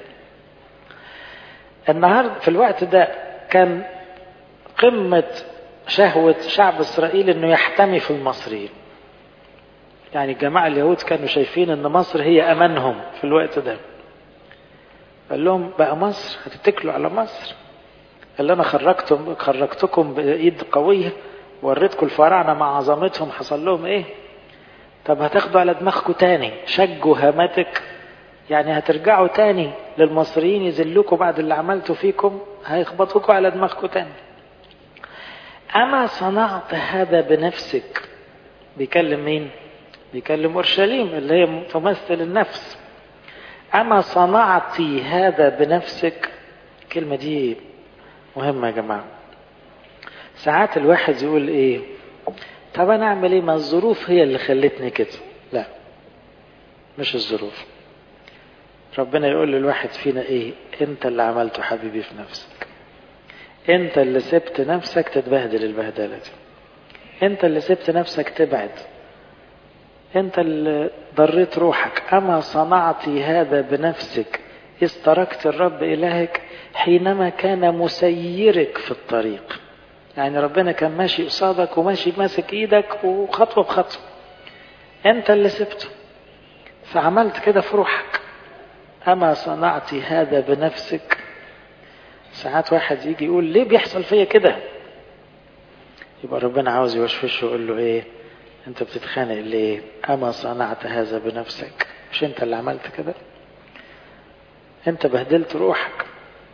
النهاردة في الوقت ده كان قمة شهوة شعب إسرائيل إنه يحتمي في المصريين يعني الجماعة اليهود كانوا شايفين إن مصر هي أمانهم في الوقت ده قال لهم بقى مصر هتتكلوا على مصر اللي أنا خرجتم خرجتكم بإيد قوية وريتكم الفراعنة مع عظمتهم حصل لهم إيه طب هتاخدوا على دماغكم تاني شجوا هامتك يعني هترجعوا تاني للمصريين يذلوكوا بعد اللي عملتوا فيكم هيخبطوكوا على دماغكم تاني أما صنعت هذا بنفسك بيكلم مين بيكلم أورشليم اللي هي تمثل النفس أما صنعت هذا بنفسك الكلمة دي مهمة يا جماعة ساعات الواحد يقول ايه طب انا اعمل ايه ما الظروف هي اللي خلتني كده لا مش الظروف ربنا يقول للواحد فينا ايه انت اللي عملته حبيبي في نفسك انت اللي سبت نفسك تتبهدل البهدله دي انت اللي سبت نفسك تبعد انت اللي ضريت روحك اما صنعت هذا بنفسك اذ تركت الرب الهك حينما كان مسيرك في الطريق يعني ربنا كان ماشي قصادك وماشي ماسك ايدك وخطوه بخطوه انت اللي سبته فعملت كده في روحك اما صنعت هذا بنفسك ساعات واحد يجي يقول ليه بيحصل فيا كده يبقى ربنا عاوز يوشوشه ويقول له ايه انت بتتخانق ليه اما صنعت هذا بنفسك مش انت اللي عملت كده انت بهدلت روحك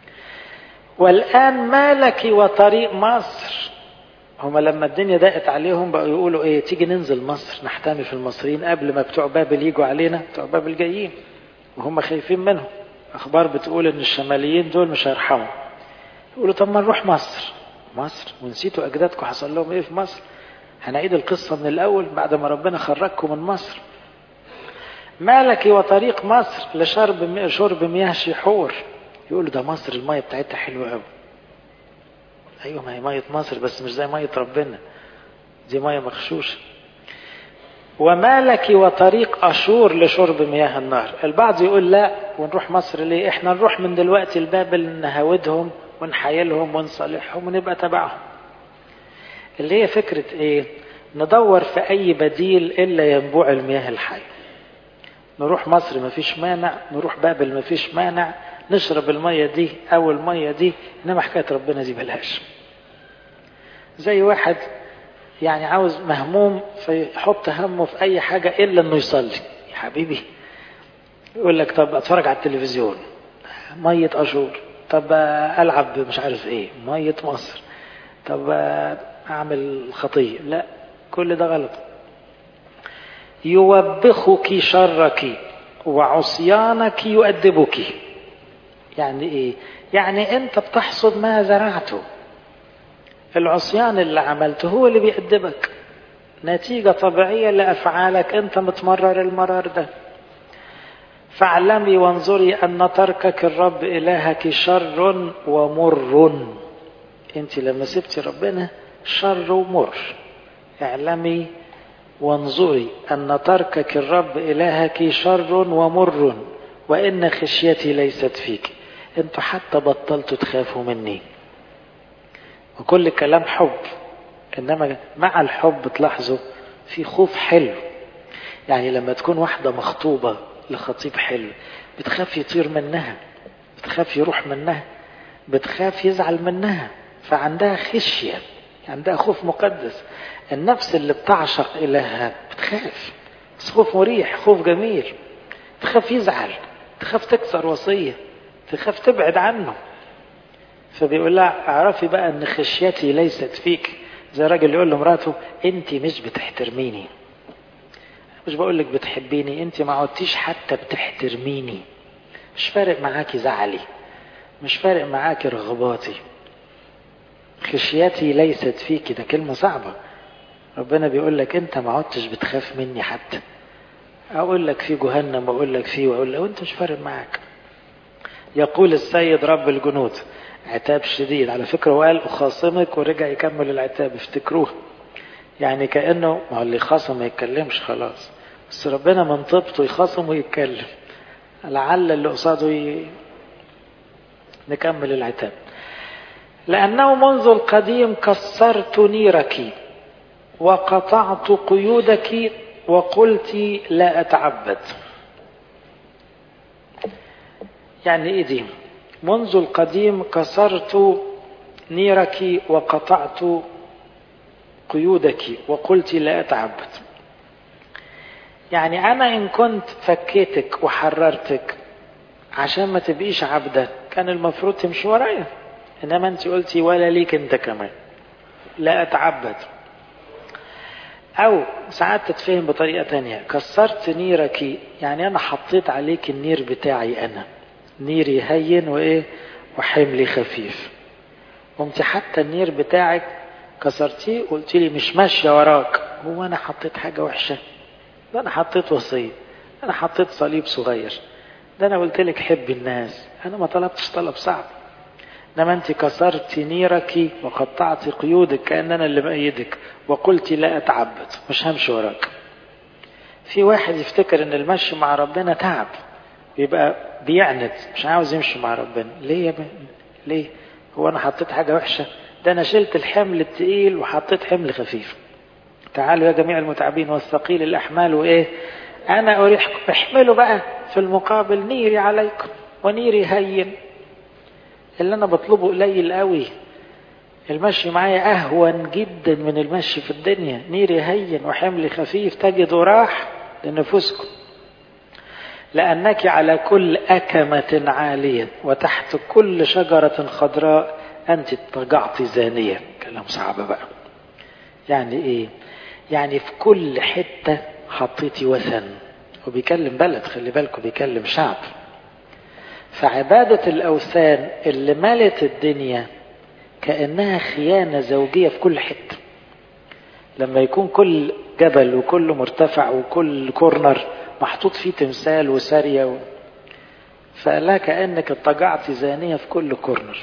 والان مالك وطريق مصر هما لما الدنيا ضاقت عليهم بقوا يقولوا ايه تيجي ننزل مصر نحتمي في المصريين قبل ما بتوع بابل يجوا علينا بتوع بابل جايين وهم خايفين منهم اخبار بتقول ان الشماليين دول مش هيرحموا يقولوا طب ما نروح مصر مصر ونسيتوا اجدادكم حصل لهم ايه في مصر هنعيد القصه من الاول بعد ما ربنا خرجكم من مصر مالك وطريق مصر لشرب شرب مياه شحور يقولوا ده مصر الميه بتاعتها حلوه قوي ايوه ما هي ميه مصر بس مش زي ميه ربنا دي ميه مغشوشه ومالك وطريق اشور لشرب مياه النهر البعض يقول لا ونروح مصر ليه احنا نروح من دلوقتي لبابل نهاودهم ونحايلهم ونصالحهم ونبقى تبعهم اللي هي فكرة ايه ندور في اي بديل الا ينبوع المياه الحي نروح مصر مفيش مانع نروح بابل مفيش مانع نشرب المية دي او المية دي انما حكاية ربنا دي بلاش زي واحد يعني عاوز مهموم فيحط همه في اي حاجة الا انه يصلي يا حبيبي يقول لك طب اتفرج على التلفزيون مية اشور طب العب مش عارف ايه مية مصر طب اعمل خطية لا كل ده غلط يوبخك شرك وعصيانك يؤدبك يعني ايه يعني انت بتحصد ما زرعته العصيان اللي عملته هو اللي بيأدبك نتيجة طبيعية لأفعالك أنت متمرر المرار ده فاعلمي وانظري أن تركك الرب إلهك شر ومر أنت لما سبتي ربنا شر ومر اعلمي وانظري أن تركك الرب إلهك شر ومر وإن خشيتي ليست فيك أنتوا حتى بطلتوا تخافوا مني وكل كلام حب انما مع الحب تلاحظوا في خوف حلو يعني لما تكون واحدة مخطوبة لخطيب حلو بتخاف يطير منها بتخاف يروح منها بتخاف يزعل منها فعندها خشية عندها خوف مقدس النفس اللي بتعشق إلهها بتخاف بس خوف مريح خوف جميل تخاف يزعل تخاف تكسر وصية تخاف تبعد عنه فبيقول لها اعرفي بقى ان خشيتي ليست فيك زي راجل يقول لمراته انت مش بتحترميني مش بقول لك بتحبيني انت ما عدتيش حتى بتحترميني مش فارق معاكي زعلي مش فارق معاكي رغباتي خشيتي ليست فيك ده كلمة صعبة ربنا بيقول لك انت ما عدتش بتخاف مني حتى اقول لك في جهنم واقول لك فيه واقول لك وانت مش فارق معاك يقول السيد رب الجنود عتاب شديد على فكرة هو قال أخاصمك ورجع يكمل العتاب افتكروه يعني كأنه ما هو اللي خاصم ما يتكلمش خلاص بس ربنا من طيبته يخاصم ويتكلم لعل اللي قصاده ي... نكمل العتاب لأنه منذ القديم كسرت نيرك وقطعت قيودك وقلت لا أتعبد يعني إيه دي منذ القديم كسرت نيرك وقطعت قيودك وقلت لا أتعبد يعني أنا إن كنت فكيتك وحررتك عشان ما تبقيش عبدة كان المفروض تمشي ورايا إنما أنت قلتي ولا ليك أنت كمان لا أتعبد أو ساعات تتفهم بطريقة تانية كسرت نيرك يعني أنا حطيت عليك النير بتاعي أنا نيري هين وإيه وحملي خفيف قمت حتى النير بتاعك كسرتيه قلت لي مش ماشية وراك هو أنا حطيت حاجة وحشة ده أنا حطيت وصية أنا حطيت صليب صغير ده أنا قلت لك حب الناس أنا ما طلبتش طلب صعب انما انت كسرت نيرك وقطعت قيودك كان انا اللي بايدك وقلت لا اتعبد مش همشي وراك في واحد يفتكر ان المشي مع ربنا تعب يبقى بيعند مش عاوز يمشي مع ربنا ليه يا بني ليه هو انا حطيت حاجه وحشه ده انا شلت الحمل التقيل وحطيت حمل خفيف تعالوا يا جميع المتعبين والثقيل الاحمال وايه انا اريحكم احملوا بقى في المقابل نيري عليكم ونيري هين اللي انا بطلبه قليل قوي المشي معايا اهون جدا من المشي في الدنيا نيري هين وحملي خفيف تجدوا راح لنفوسكم لانك على كل اكمه عاليه وتحت كل شجره خضراء انت اضطجعت زانيه كلام صعب بقى يعني ايه يعني في كل حته حطيتي وثن وبيكلم بلد خلي بالكم بيكلم شعب فعبادة الأوثان اللي ملت الدنيا كأنها خيانة زوجية في كل حتة لما يكون كل جبل وكل مرتفع وكل كورنر محطوط فيه تمثال وسارية و... فلا كأنك اضطجعت زانية في كل كورنر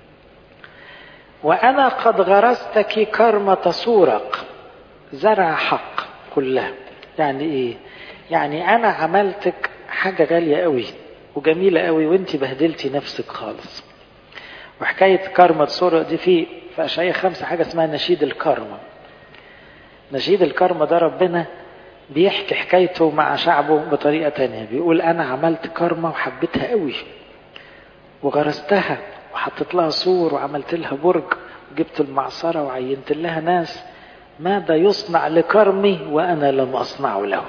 وأنا قد غرستك كرمة سورق زرع حق كلها يعني إيه يعني أنا عملتك حاجة غالية قوي وجميلة قوي وانت بهدلتي نفسك خالص وحكاية كرمة سورة دي في في أشعية خمسة حاجة اسمها نشيد الكرمة نشيد الكرمة ده ربنا بيحكي حكايته مع شعبه بطريقة تانية بيقول أنا عملت كرمة وحبيتها قوي وغرستها وحطيت لها سور وعملت لها برج وجبت المعصرة وعينت لها ناس ماذا يصنع لكرمي وأنا لم أصنعه له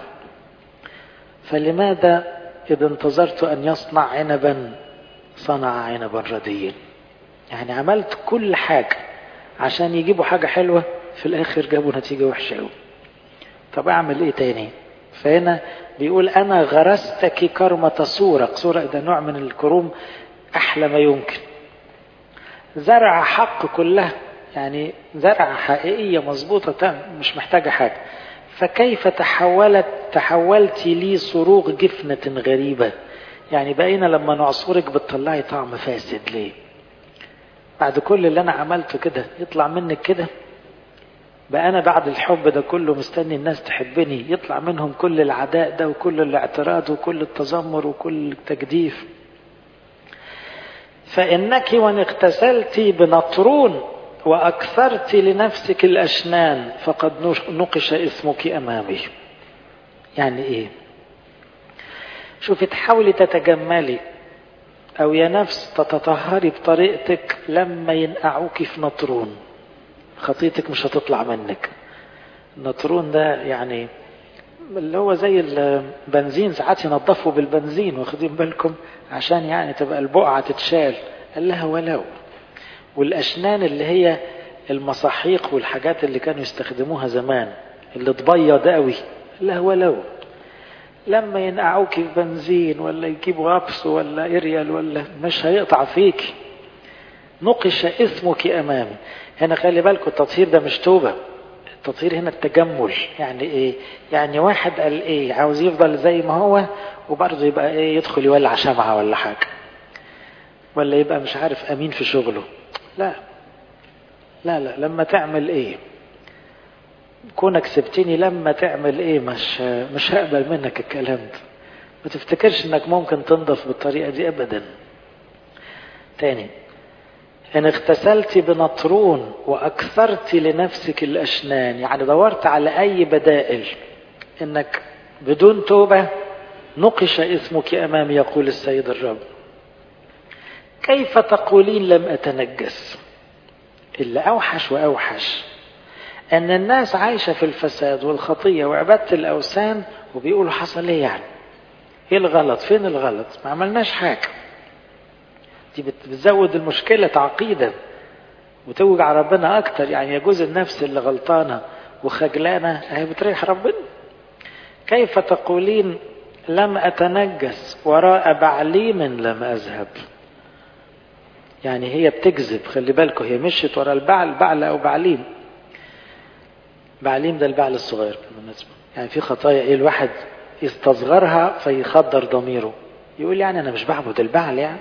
فلماذا إذا انتظرت أن يصنع عنبا صنع عنبا رديا يعني عملت كل حاجة عشان يجيبوا حاجة حلوة في الآخر جابوا نتيجة وحشة قوي طب أعمل إيه تاني فهنا بيقول أنا غرستك كرمة سورق سورق ده نوع من الكروم أحلى ما يمكن زرع حق كلها يعني زرع حقيقية مظبوطة مش محتاجة حاجة فكيف تحولت تحولت لي صروغ جفنة غريبة يعني بقينا لما نعصرك بتطلعي طعم فاسد ليه بعد كل اللي انا عملته كده يطلع منك كده بقى انا بعد الحب ده كله مستني الناس تحبني يطلع منهم كل العداء ده وكل الاعتراض وكل التذمر وكل التجديف فانك وان اغتسلت بنطرون وأكثرت لنفسك الأشنان فقد نقش اسمك أمامي يعني إيه شوفي تحاولي تتجملي أو يا نفس تتطهري بطريقتك لما ينقعوك في نطرون خطيتك مش هتطلع منك النطرون ده يعني اللي هو زي البنزين ساعات ينظفوا بالبنزين واخدين بالكم عشان يعني تبقى البقعة تتشال قال لها ولو والأشنان اللي هي المصاحيق والحاجات اللي كانوا يستخدموها زمان اللي تبيض قوي لا ولو لما ينقعوك في بنزين ولا يجيبوا غبس ولا اريال ولا مش هيقطع فيك نقش اسمك امامي هنا خلي بالكم التطهير ده مش توبه التطهير هنا التجمل يعني ايه يعني واحد قال ايه عاوز يفضل زي ما هو وبرضه يبقى ايه يدخل يولع شمعة ولا حاجة ولا يبقى مش عارف أمين في شغله لا لا لا لما تعمل ايه كونك سبتني لما تعمل ايه مش مش هقبل منك الكلام ده ما تفتكرش انك ممكن تنضف بالطريقة دي ابدا تاني ان اغتسلت بنطرون واكثرت لنفسك الاشنان يعني دورت على اي بدائل انك بدون توبة نقش اسمك امامي يقول السيد الرب كيف تقولين لم اتنجس اللي اوحش واوحش ان الناس عايشة في الفساد والخطية وعبادة الاوثان وبيقولوا حصل ايه يعني ايه الغلط فين الغلط ما عملناش حاجة دي بتزود المشكلة تعقيدا وتوجع ربنا اكتر يعني يجوز النفس اللي غلطانة وخجلانة هي بتريح ربنا كيف تقولين لم اتنجس وراء بعليم لم اذهب يعني هي بتكذب خلي بالكم هي مشيت ورا البعل بعل او بعليم بعليم ده البعل الصغير بالمناسبة يعني في خطايا ايه الواحد يستصغرها فيخدر ضميره يقول يعني انا مش بعبد البعل يعني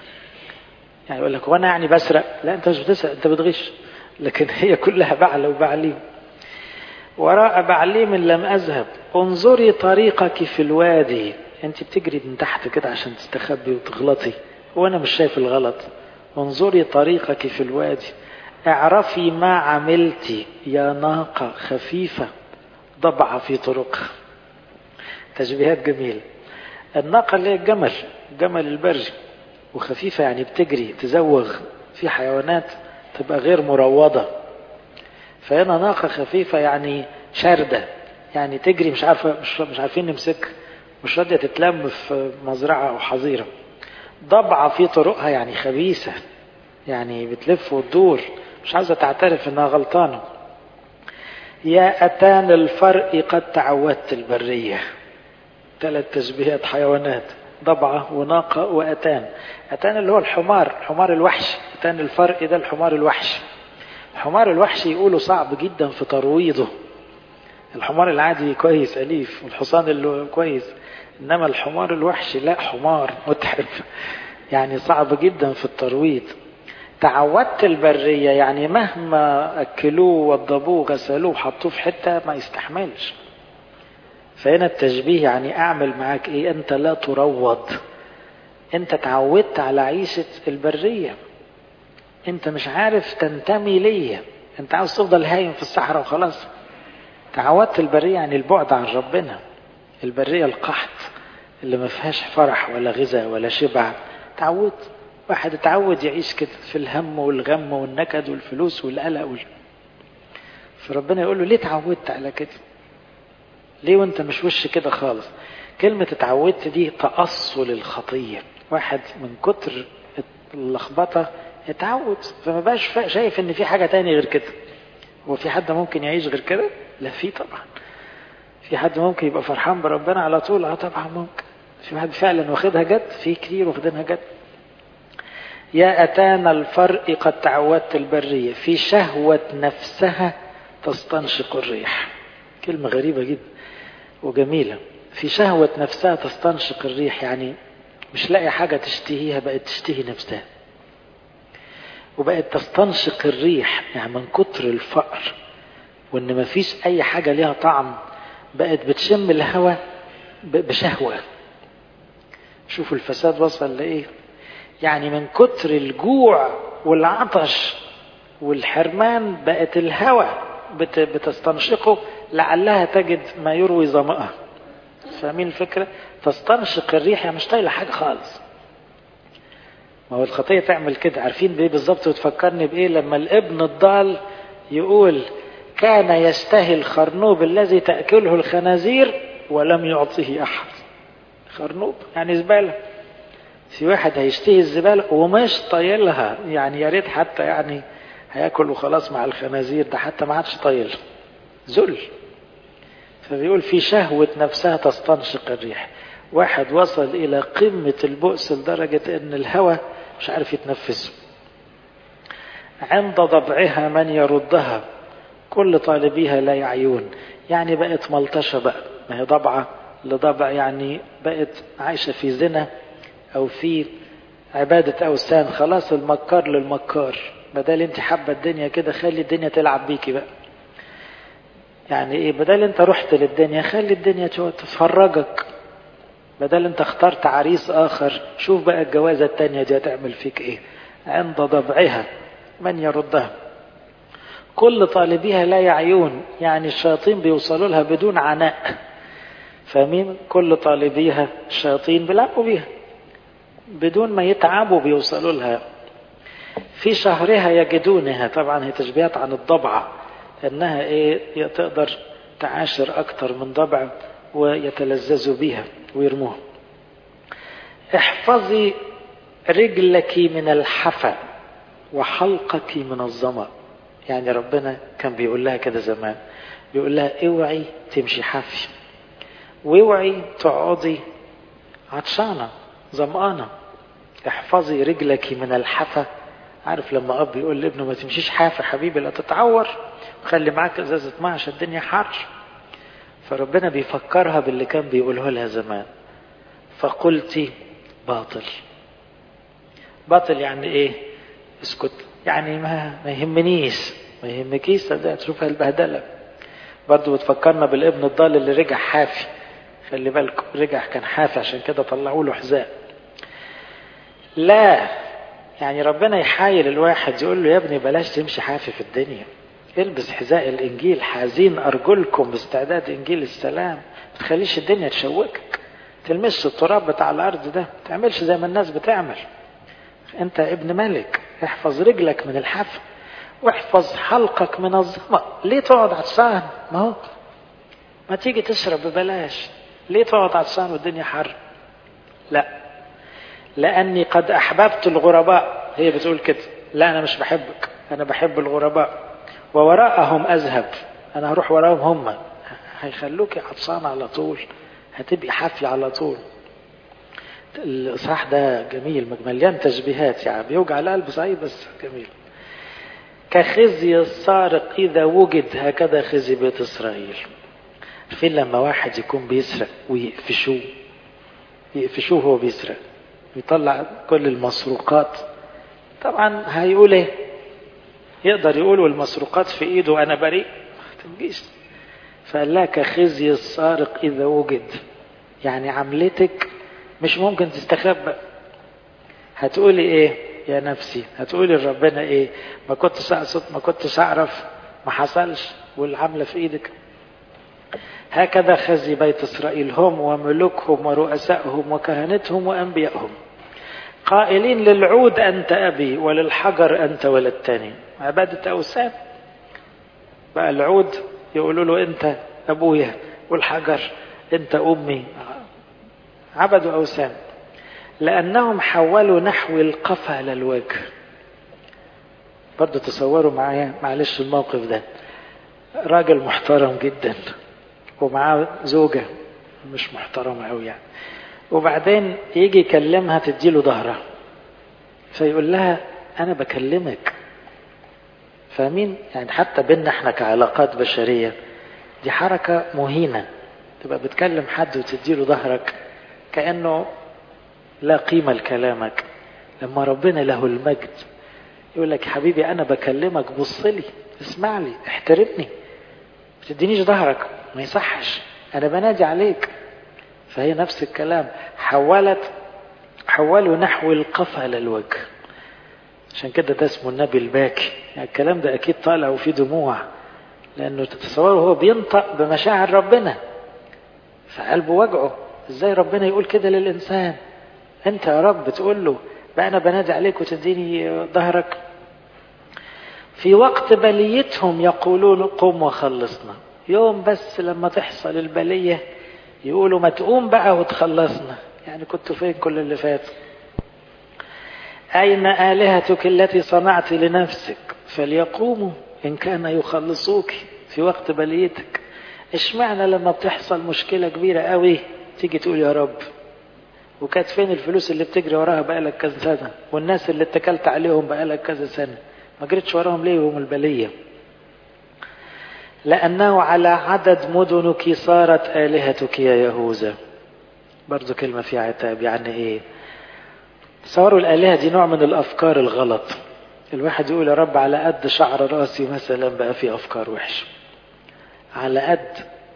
يعني يقول لك وانا يعني بسرق لا انت مش بتسرق انت بتغش لكن هي كلها بعل وبعليم وراء بعليم لم اذهب انظري طريقك في الوادي انت بتجري من تحت كده عشان تستخبي وتغلطي وانا مش شايف الغلط انظري طريقك في الوادي اعرفي ما عملت يا ناقة خفيفة ضبعة في طرقها تشبيهات جميلة الناقة اللي هي الجمل الجمل البري وخفيفة يعني بتجري تزوغ في حيوانات تبقى غير مروضة فهنا ناقة خفيفة يعني شاردة يعني تجري مش عارفة مش, مش عارفين نمسك مش راضية تتلم في مزرعة أو حظيرة ضبعة في طرقها يعني خبيثة يعني بتلف وتدور مش عايزة تعترف انها غلطانة يا أتان الفرق قد تعودت البرية ثلاث تشبيهات حيوانات ضبعة وناقة وأتان أتان اللي هو الحمار الحمار الوحش أتان الفرق ده الحمار الوحش الحمار الوحش يقولوا صعب جدا في ترويضه الحمار العادي كويس أليف والحصان اللي كويس إنما الحمار الوحش لا حمار متعب يعني صعب جدا في الترويض تعودت البرية يعني مهما أكلوه وضبوه غسلوه حطوه في حتة ما يستحملش فهنا التشبيه يعني أعمل معاك إيه أنت لا تروض أنت تعودت على عيشة البرية أنت مش عارف تنتمي ليا أنت عاوز تفضل هايم في الصحراء وخلاص تعودت البرية يعني البعد عن ربنا البرية القحط اللي ما فيهاش فرح ولا غذاء ولا شبع تعودت واحد اتعود يعيش كده في الهم والغم والنكد والفلوس والقلق وال... فربنا يقول له ليه اتعودت على كده ليه وانت مش وش كده خالص كلمة اتعودت دي تأصل الخطية واحد من كتر اللخبطة اتعود فما بقاش شايف ان في حاجة تاني غير كده هو في حد ممكن يعيش غير كده لا في طبعا في حد ممكن يبقى فرحان بربنا على طول اه طبعا ممكن في حد فعلا واخدها جد في كتير واخدينها جد يا أتانا الفرق قد تعودت البرية في شهوة نفسها تستنشق الريح كلمة غريبة جدا وجميلة في شهوة نفسها تستنشق الريح يعني مش لاقي حاجة تشتهيها بقت تشتهي نفسها وبقت تستنشق الريح يعني من كتر الفقر وان مفيش اي حاجة ليها طعم بقت بتشم الهواء بشهوة شوفوا الفساد وصل لايه يعني من كتر الجوع والعطش والحرمان بقت الهوى بتستنشقه لعلها تجد ما يروي ظمأها فاهمين الفكرة تستنشق الريح يعني مش طايلة حاجة خالص ما هو الخطية تعمل كده عارفين بايه بالظبط وتفكرني بايه لما الابن الضال يقول كان يشتهي الخرنوب الذي تأكله الخنازير ولم يعطيه أحد خرنوب يعني زبالة في واحد هيشتهي الزبالة ومش طايلها يعني يا ريت حتى يعني هياكل وخلاص مع الخنازير ده حتى ما عادش طايل ذل فبيقول في شهوة نفسها تستنشق الريح واحد وصل إلى قمة البؤس لدرجة إن الهوى مش عارف يتنفسه عند ضبعها من يردها كل طالبيها لا يعيون يعني بقت ملطشة بقى ما هي ضبعة لضبع يعني بقت عايشة في زنا أو في عبادة أوثان خلاص المكار للمكار بدل انت حابة الدنيا كده خلي الدنيا تلعب بيكي بقى يعني ايه بدل انت رحت للدنيا خلي الدنيا تفرجك بدل انت اخترت عريس اخر شوف بقى الجوازة التانية دي هتعمل فيك ايه عند ضبعها من يردها كل طالبيها لا يعيون يعني الشياطين بيوصلوا لها بدون عناء فاهمين كل طالبيها الشياطين بيلعبوا بيها بدون ما يتعبوا بيوصلوا لها في شهرها يجدونها طبعا هي تشبيهات عن الضبعة انها ايه تقدر تعاشر اكتر من ضبع ويتلذذوا بها ويرموها احفظي رجلك من الحفا وحلقك من الظما يعني ربنا كان بيقول لها كده زمان بيقول لها اوعي تمشي حافي واوعي تقعدي عطشانه ظمآنه احفظي رجلك من الحفا عارف لما اب يقول لابنه ما تمشيش حافي حبيبي لا تتعور وخلي معاك ازازه ماء عشان الدنيا حر فربنا بيفكرها باللي كان بيقوله لها زمان فقلت باطل باطل يعني ايه اسكت يعني ما, ما يهمنيش ما يهمكيش صدق تشوفها البهدله برضه بتفكرنا بالابن الضال اللي رجع حافي خلي بالكم رجع كان حافي عشان كده طلعوا له حذاء لا يعني ربنا يحايل الواحد يقول له يا ابني بلاش تمشي حافي في الدنيا البس حذاء الانجيل حازين ارجلكم باستعداد انجيل السلام ما تخليش الدنيا تشوكك تلمس التراب بتاع الارض ده ما تعملش زي ما الناس بتعمل انت ابن ملك احفظ رجلك من الحفا واحفظ حلقك من الظما ليه تقعد عطشان ما هو ما تيجي تشرب ببلاش ليه تقعد عطشان والدنيا حر لا لاني قد احببت الغرباء هي بتقول كده لا انا مش بحبك انا بحب الغرباء ووراءهم اذهب انا هروح وراهم هم هيخلوك عطشان على طول هتبقي حافية على طول الإصحاح ده جميل مليان تشبيهات يعني بيوجع القلب صحيح بس جميل كخزي السارق إذا وجد هكذا خزي بيت إسرائيل فين لما واحد يكون بيسرق ويقفشوه يقفشوه وهو بيسرق يطلع كل المسروقات طبعا هيقول ايه يقدر يقول والمسروقات في ايده انا بريء ما تنجيش فقال لها كخزي السارق اذا وجد يعني عملتك مش ممكن تستخبى هتقولي ايه يا نفسي هتقولي لربنا ايه ما كنتش اقصد ما كنتش اعرف ما حصلش والعمله في ايدك هكذا خزي بيت اسرائيل هم وملوكهم ورؤسائهم وكهنتهم وانبيائهم قائلين للعود انت ابي وللحجر انت ولدتني عباده اوثان بقى العود يقولوا له انت ابويا والحجر انت امي عبدوا اوثان لانهم حولوا نحو القفا للوجه برضه تصوروا معايا معلش الموقف ده راجل محترم جدا ومعاه زوجة مش محترمة أوي يعني وبعدين يجي يكلمها تديله ظهرها فيقول لها أنا بكلمك فاهمين يعني حتى بينا احنا كعلاقات بشرية دي حركة مهينة تبقى بتكلم حد وتديله ظهرك كأنه لا قيمة لكلامك لما ربنا له المجد يقول لك حبيبي أنا بكلمك بص لي اسمع لي احترمني ما تدينيش ظهرك ما يصحش أنا بنادي عليك فهي نفس الكلام حولت حولوا نحو القفا للوجه عشان كده ده اسمه النبي الباكي يعني الكلام ده أكيد طالع وفيه دموع لأنه تتصوروا هو بينطق بمشاعر ربنا فقلبه وجعه ازاي ربنا يقول كده للإنسان انت يا رب تقول له بقى انا بنادي عليك وتديني ظهرك في وقت بليتهم يقولون قم وخلصنا يوم بس لما تحصل البلية يقولوا ما تقوم بقى وتخلصنا يعني كنت فين كل اللي فات أين آلهتك التي صنعت لنفسك فليقوموا إن كان يخلصوك في وقت بليتك اشمعنى لما بتحصل مشكلة كبيرة قوي تيجي تقول يا رب وكانت فين الفلوس اللي بتجري وراها بقالك كذا سنة والناس اللي اتكلت عليهم بقالك كذا سنة ما جريتش وراهم ليه وهم البلية لأنه على عدد مدنك صارت آلهتك يا يهوذا برضو كلمة فيها عتاب يعني ايه تصوروا الآلهة دي نوع من الأفكار الغلط الواحد يقول يا رب على قد شعر راسي مثلا بقى في أفكار وحشة على قد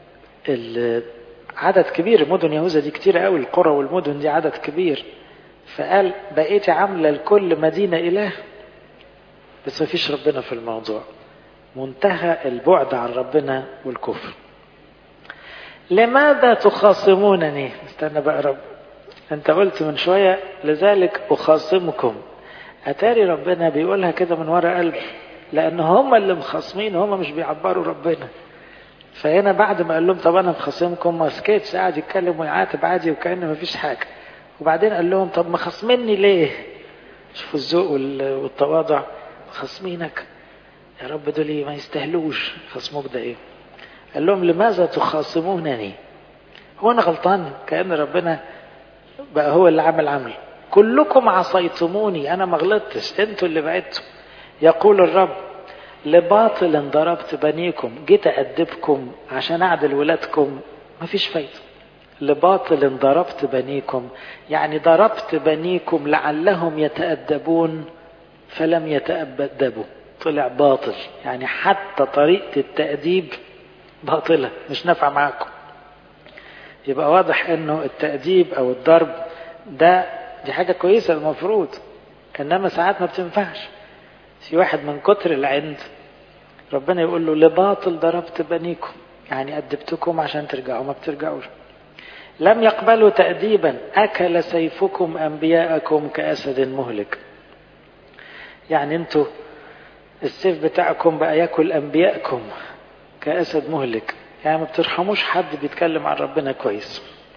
عدد كبير مدن يهوذا دي كتير قوي القرى والمدن دي عدد كبير فقال بقيتي عاملة لكل مدينة إله بس ما فيش ربنا في الموضوع منتهى البعد عن ربنا والكفر لماذا تخاصمونني استنى بقى رب انت قلت من شوية لذلك أخاصمكم أتاري ربنا بيقولها كده من ورا قلب لأن هم اللي مخاصمين هم مش بيعبروا ربنا فهنا بعد ما قال لهم طب أنا مخاصمكم ما سكتش قاعد يتكلم ويعاتب عادي وكأن ما فيش حاجة وبعدين قال لهم طب مخاصميني ليه شوفوا الذوق والتواضع خاصمينك يا رب دول ما يستاهلوش خصموك ده ايه قال لهم لماذا تخاصمونني هو انا غلطان كأن ربنا بقى هو اللي عمل عمل كلكم عصيتموني انا ما غلطتش انتوا اللي بعدتوا يقول الرب لباطل ضربت بنيكم جيت أدبكم عشان أعدل ولادكم مفيش فايدة لباطل ضربت بنيكم يعني ضربت بنيكم لعلهم يتأدبون فلم يتأدبوا طلع باطل يعني حتى طريقة التأديب باطلة مش نافعة معاكم يبقى واضح انه التأديب او الضرب ده دي حاجة كويسة المفروض انما ساعات ما بتنفعش في واحد من كتر العند ربنا يقول له لباطل ضربت بنيكم يعني أدبتكم عشان ترجعوا ما بترجعوش لم يقبلوا تأديبا أكل سيفكم أنبياءكم كأسد مهلك يعني انتوا السيف بتاعكم بقى ياكل أنبياءكم كأسد مهلك يعني ما بترحموش حد بيتكلم عن ربنا كويس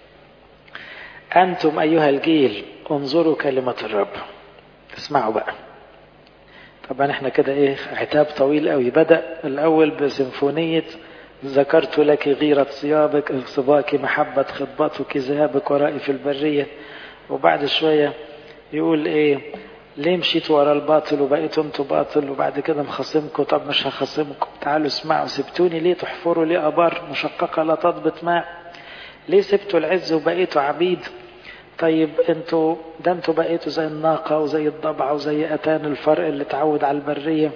أنتم أيها الجيل انظروا كلمة الرب اسمعوا بقى طبعا احنا كده ايه عتاب طويل قوي بدأ الأول بسيمفونية ذكرت لك غيرة صيابك اغصباك محبة خطبتك ذهابك ورائي في البرية وبعد شوية يقول ايه ليه مشيت ورا الباطل وبقيتوا انتوا باطل وبعد كده مخاصمكم طب مش هخاصمكم تعالوا اسمعوا سبتوني ليه تحفروا ليه ابار مشققة لا تضبط ماء ليه سبتوا العز وبقيتوا عبيد طيب انتوا ده انتوا بقيتوا زي الناقة وزي الضبعة وزي أتان الفرق اللي اتعود على البرية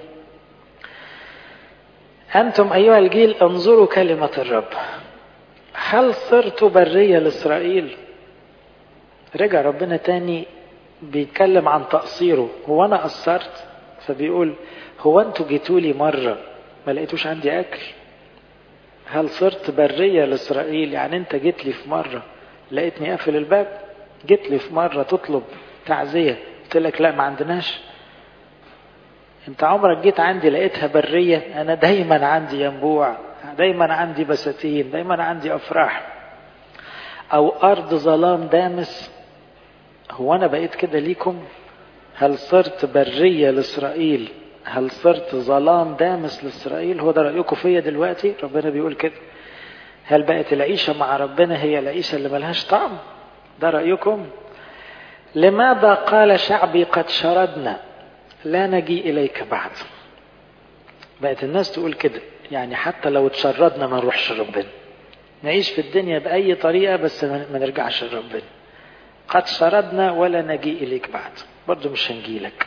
أنتم أيها الجيل انظروا كلمة الرب هل صرت برية لإسرائيل رجع ربنا تاني بيتكلم عن تقصيره هو أنا قصرت فبيقول هو أنتوا جيتولي مرة ما لقيتوش عندي أكل هل صرت برية لإسرائيل يعني أنت جيت لي في مرة لقيتني قافل الباب جيت لي في مرة تطلب تعزية قلت لك لا ما عندناش انت عمرك جيت عندي لقيتها برية انا دايما عندي ينبوع دايما عندي بساتين دايما عندي افراح او ارض ظلام دامس هو انا بقيت كده ليكم هل صرت برية لاسرائيل هل صرت ظلام دامس لاسرائيل هو ده رأيكم فيا دلوقتي ربنا بيقول كده هل بقت العيشة مع ربنا هي العيشة اللي ملهاش طعم ده رأيكم لماذا قال شعبي قد شردنا لا نجي إليك بعد بقت الناس تقول كده يعني حتى لو اتشردنا ما نروحش ربنا نعيش في الدنيا بأي طريقة بس ما نرجعش لربنا قد شردنا ولا نجي إليك بعد برضو مش هنجي لك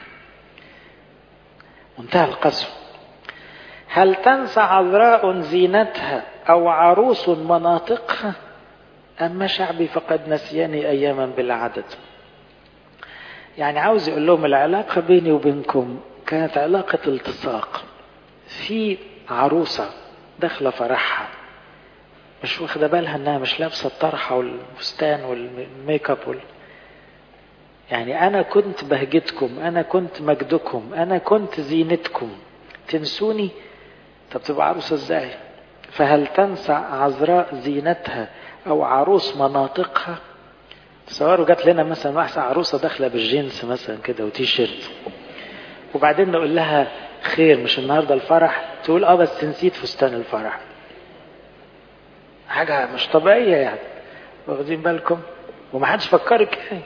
منتهى القسوة هل تنسى عذراء زينتها أو عروس مناطقها أما شعبي فقد نسيني أياما بلا عدد يعني عاوز يقول لهم العلاقة بيني وبينكم كانت علاقة التصاق في عروسة داخلة فرحها مش واخدة بالها انها مش لابسة الطرحة والفستان والميك اب وال... يعني انا كنت بهجتكم انا كنت مجدكم انا كنت زينتكم تنسوني طب تبقى عروسة ازاي فهل تنسى عذراء زينتها او عروس مناطقها تصوروا جات لنا مثلا واحدة عروسة داخلة بالجينز مثلا كده وتي شيرت وبعدين نقول لها خير مش النهاردة الفرح تقول اه بس نسيت فستان الفرح حاجة مش طبيعية يعني واخدين بالكم ومحدش فكرك يعني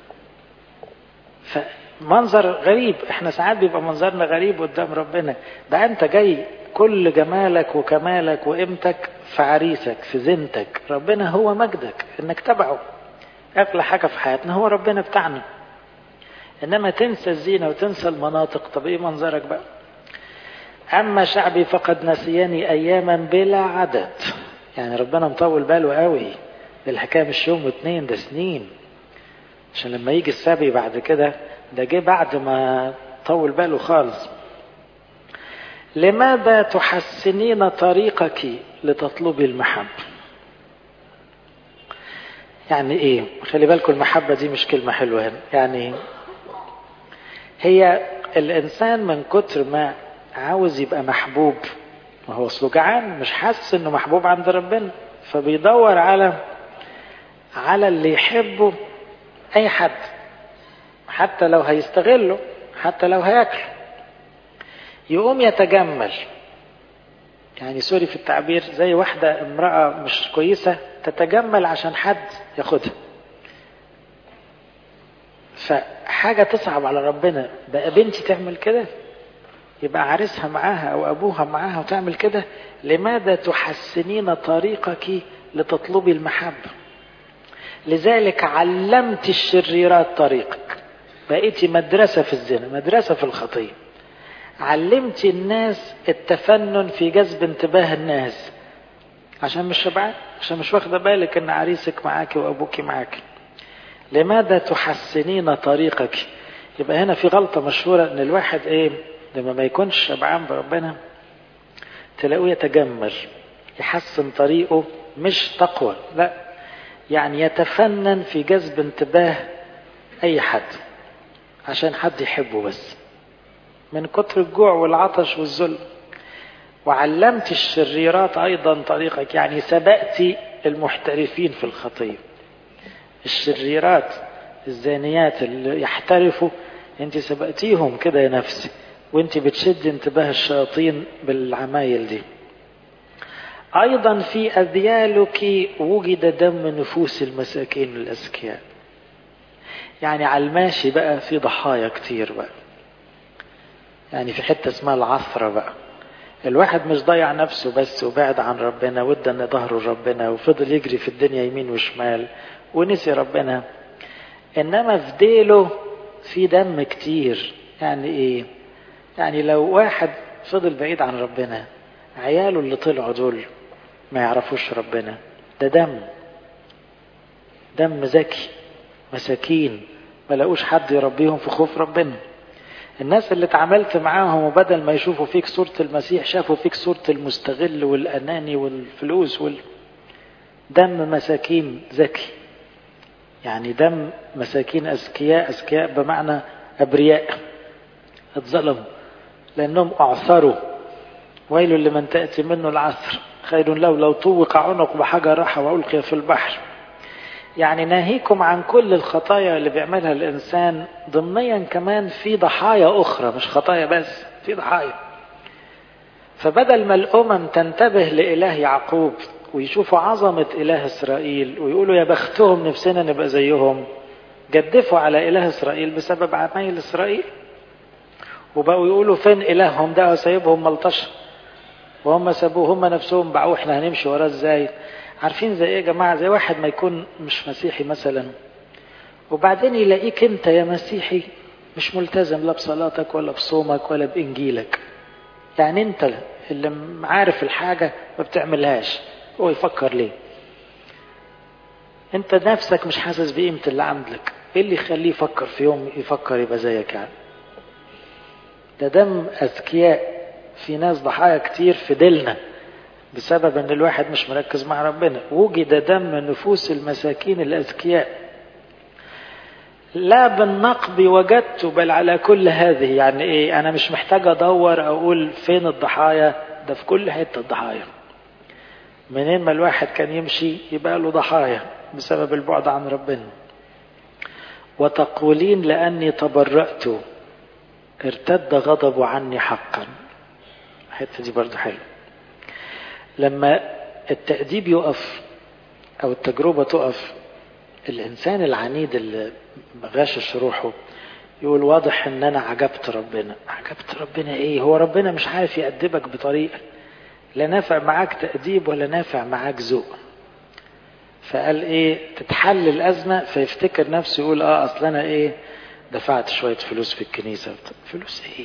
فمنظر غريب احنا ساعات بيبقى منظرنا غريب قدام ربنا ده انت جاي كل جمالك وكمالك وقيمتك في عريسك في زينتك ربنا هو مجدك انك تبعه اغلى حاجة في حياتنا هو ربنا بتاعنا إنما تنسى الزينة وتنسى المناطق طب إيه منظرك بقى أما شعبي فقد نسيني أياما بلا عدد يعني ربنا مطول باله قوي الحكاية مش يوم واتنين ده سنين عشان لما يجي السبي بعد كده ده جه بعد ما طول باله خالص لماذا تحسنين طريقك لتطلبي المحبة يعني ايه خلي بالكم المحبة دي مش كلمة حلوة هنا يعني هي الانسان من كتر ما عاوز يبقى محبوب ما هو اصله جعان مش حاسس انه محبوب عند ربنا فبيدور على على اللي يحبه اي حد حتى لو هيستغله حتى لو هياكله يقوم يتجمل يعني سوري في التعبير زي واحدة امرأة مش كويسة تتجمل عشان حد ياخدها فحاجة تصعب على ربنا بقى بنتي تعمل كده يبقى عريسها معاها او ابوها معاها وتعمل كده لماذا تحسنين طريقك لتطلبي المحبة لذلك علمت الشريرات طريقك بقيتي مدرسة في الزنا مدرسة في الخطية علمت الناس التفنن في جذب انتباه الناس عشان مش شبعان عشان مش واخده بالك ان عريسك معاكي وابوك معاكي لماذا تحسنين طريقك يبقى هنا في غلطة مشهورة ان الواحد ايه لما ما يكونش شبعان بربنا تلاقوه يتجمل يحسن طريقه مش تقوى لا يعني يتفنن في جذب انتباه اي حد عشان حد يحبه بس من كتر الجوع والعطش والذل وعلمت الشريرات ايضا طريقك يعني سبقت المحترفين في الخطيه الشريرات الزانيات اللي يحترفوا انت سبقتيهم كده يا نفسي وانت بتشد انتباه الشياطين بالعمايل دي ايضا في اذيالك وجد دم نفوس المساكين الاذكياء يعني على الماشي بقى في ضحايا كتير بقى يعني في حتة اسمها العثرة بقى الواحد مش ضيع نفسه بس وبعد عن ربنا وادى ان ظهره لربنا وفضل يجري في الدنيا يمين وشمال ونسي ربنا انما في ديله في دم كتير يعني ايه يعني لو واحد فضل بعيد عن ربنا عياله اللي طلعوا دول ما يعرفوش ربنا ده دم دم ذكي مساكين ما لقوش حد يربيهم في خوف ربنا الناس اللي اتعاملت معاهم وبدل ما يشوفوا فيك صورة المسيح شافوا فيك صورة المستغل والأناني والفلوس وال... دم مساكين ذكي يعني دم مساكين أذكياء أذكياء بمعنى أبرياء اتظلموا لأنهم أعثروا ويل لمن تأتي منه العثر خير له لو طوق عنق بحجر راحة وألقي في البحر يعني ناهيكم عن كل الخطايا اللي بيعملها الإنسان ضمنيا كمان في ضحايا أخرى مش خطايا بس في ضحايا فبدل ما الأمم تنتبه لإله يعقوب ويشوفوا عظمة إله إسرائيل ويقولوا يا بختهم نفسنا نبقى زيهم جدفوا على إله إسرائيل بسبب عمايل إسرائيل وبقوا يقولوا فين إلههم ده وسايبهم ملطشة وهم سابوه هم نفسهم باعوه احنا هنمشي وراه ازاي عارفين زي ايه يا جماعة زي واحد ما يكون مش مسيحي مثلا وبعدين يلاقيك انت يا مسيحي مش ملتزم لا بصلاتك ولا بصومك ولا بإنجيلك يعني انت اللي عارف الحاجة ما بتعملهاش هو يفكر ليه انت نفسك مش حاسس بقيمة اللي عندك ايه اللي يخليه يفكر في يوم يفكر يبقى زيك يعني ده دم اذكياء في ناس ضحايا كتير في ديلنا بسبب ان الواحد مش مركز مع ربنا وجد دم نفوس المساكين الاذكياء لا بالنقب وجدت بل على كل هذه يعني ايه انا مش محتاج ادور اقول فين الضحايا ده في كل حته الضحايا منين ما الواحد كان يمشي يبقى له ضحايا بسبب البعد عن ربنا وتقولين لاني تبرأت ارتد غضب عني حقا الحته دي برضه حلوه لما التأديب يقف أو التجربة تقف الإنسان العنيد اللي غاشش روحه يقول واضح إن أنا عجبت ربنا عجبت ربنا إيه هو ربنا مش عارف يأدبك بطريقة لا نافع معاك تأديب ولا نافع معاك ذوق فقال إيه تتحل الأزمة فيفتكر نفسه يقول آه أصل أنا إيه دفعت شوية فلوس في الكنيسة فلوس ايه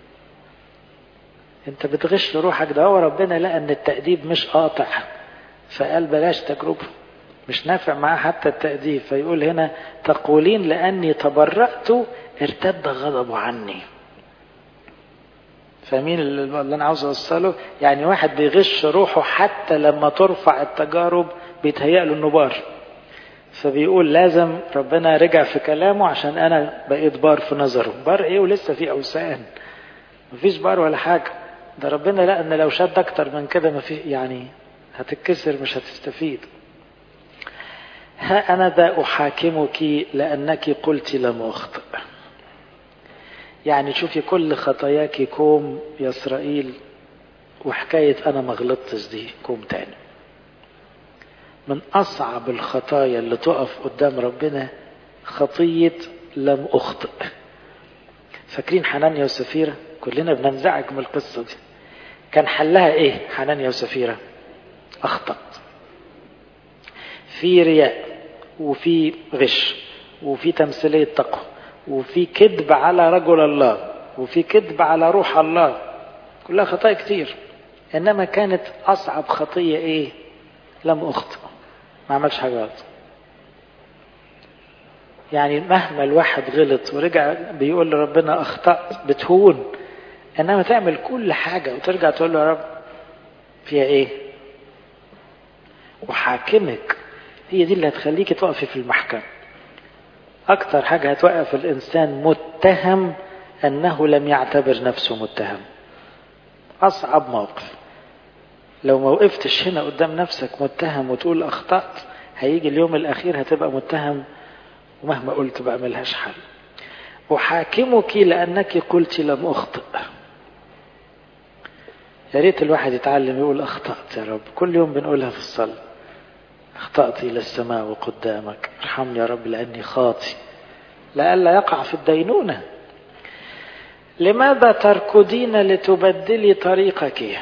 انت بتغش روحك ده هو ربنا لقى ان التأديب مش قاطع فقال بلاش تجربة مش نافع معاه حتى التأديب فيقول هنا تقولين لأني تبرأت ارتد غضبه عني فمين اللي انا عاوز اوصله يعني واحد بيغش روحه حتى لما ترفع التجارب بيتهيأ له انه بار فبيقول لازم ربنا رجع في كلامه عشان انا بقيت بار في نظره بار ايه ولسه في اوسان مفيش بار ولا حاجه ده ربنا لا ان لو شد اكتر من كده ما في يعني هتتكسر مش هتستفيد ها انا ذا احاكمك لانك قلت لم اخطئ يعني شوفي كل خطاياك كوم يا اسرائيل وحكايه انا ما غلطتش دي كوم تاني من أصعب الخطايا اللي تقف قدام ربنا خطية لم أخطئ فاكرين حنانيا وسفيرة كلنا بننزعج من القصة دي كان حلها ايه حنانيا وسفيرة أخطأت في رياء وفي غش وفي تمثيلية تقوى وفي كذب على رجل الله وفي كذب على روح الله كلها خطايا كتير إنما كانت أصعب خطية إيه لم أخطئ ما عملش حاجة غلط يعني مهما الواحد غلط ورجع بيقول لربنا أخطأت بتهون إنما تعمل كل حاجة وترجع تقول له يا رب فيها إيه وحاكمك هي دي اللي هتخليكي تقفي في المحكمة أكتر حاجة هتوقف الإنسان متهم أنه لم يعتبر نفسه متهم أصعب موقف لو ما وقفتش هنا قدام نفسك متهم وتقول أخطأت هيجي اليوم الأخير هتبقى متهم ومهما قلت بقى ملهاش حل أحاكمك لأنك قلت لم أخطئ يا ريت الواحد يتعلم يقول أخطأت يا رب كل يوم بنقولها في الصلاة أخطأت إلى السماء وقدامك ارحمني يا رب لأني خاطي لئلا يقع في الدينونة لماذا تركضين لتبدلي طريقك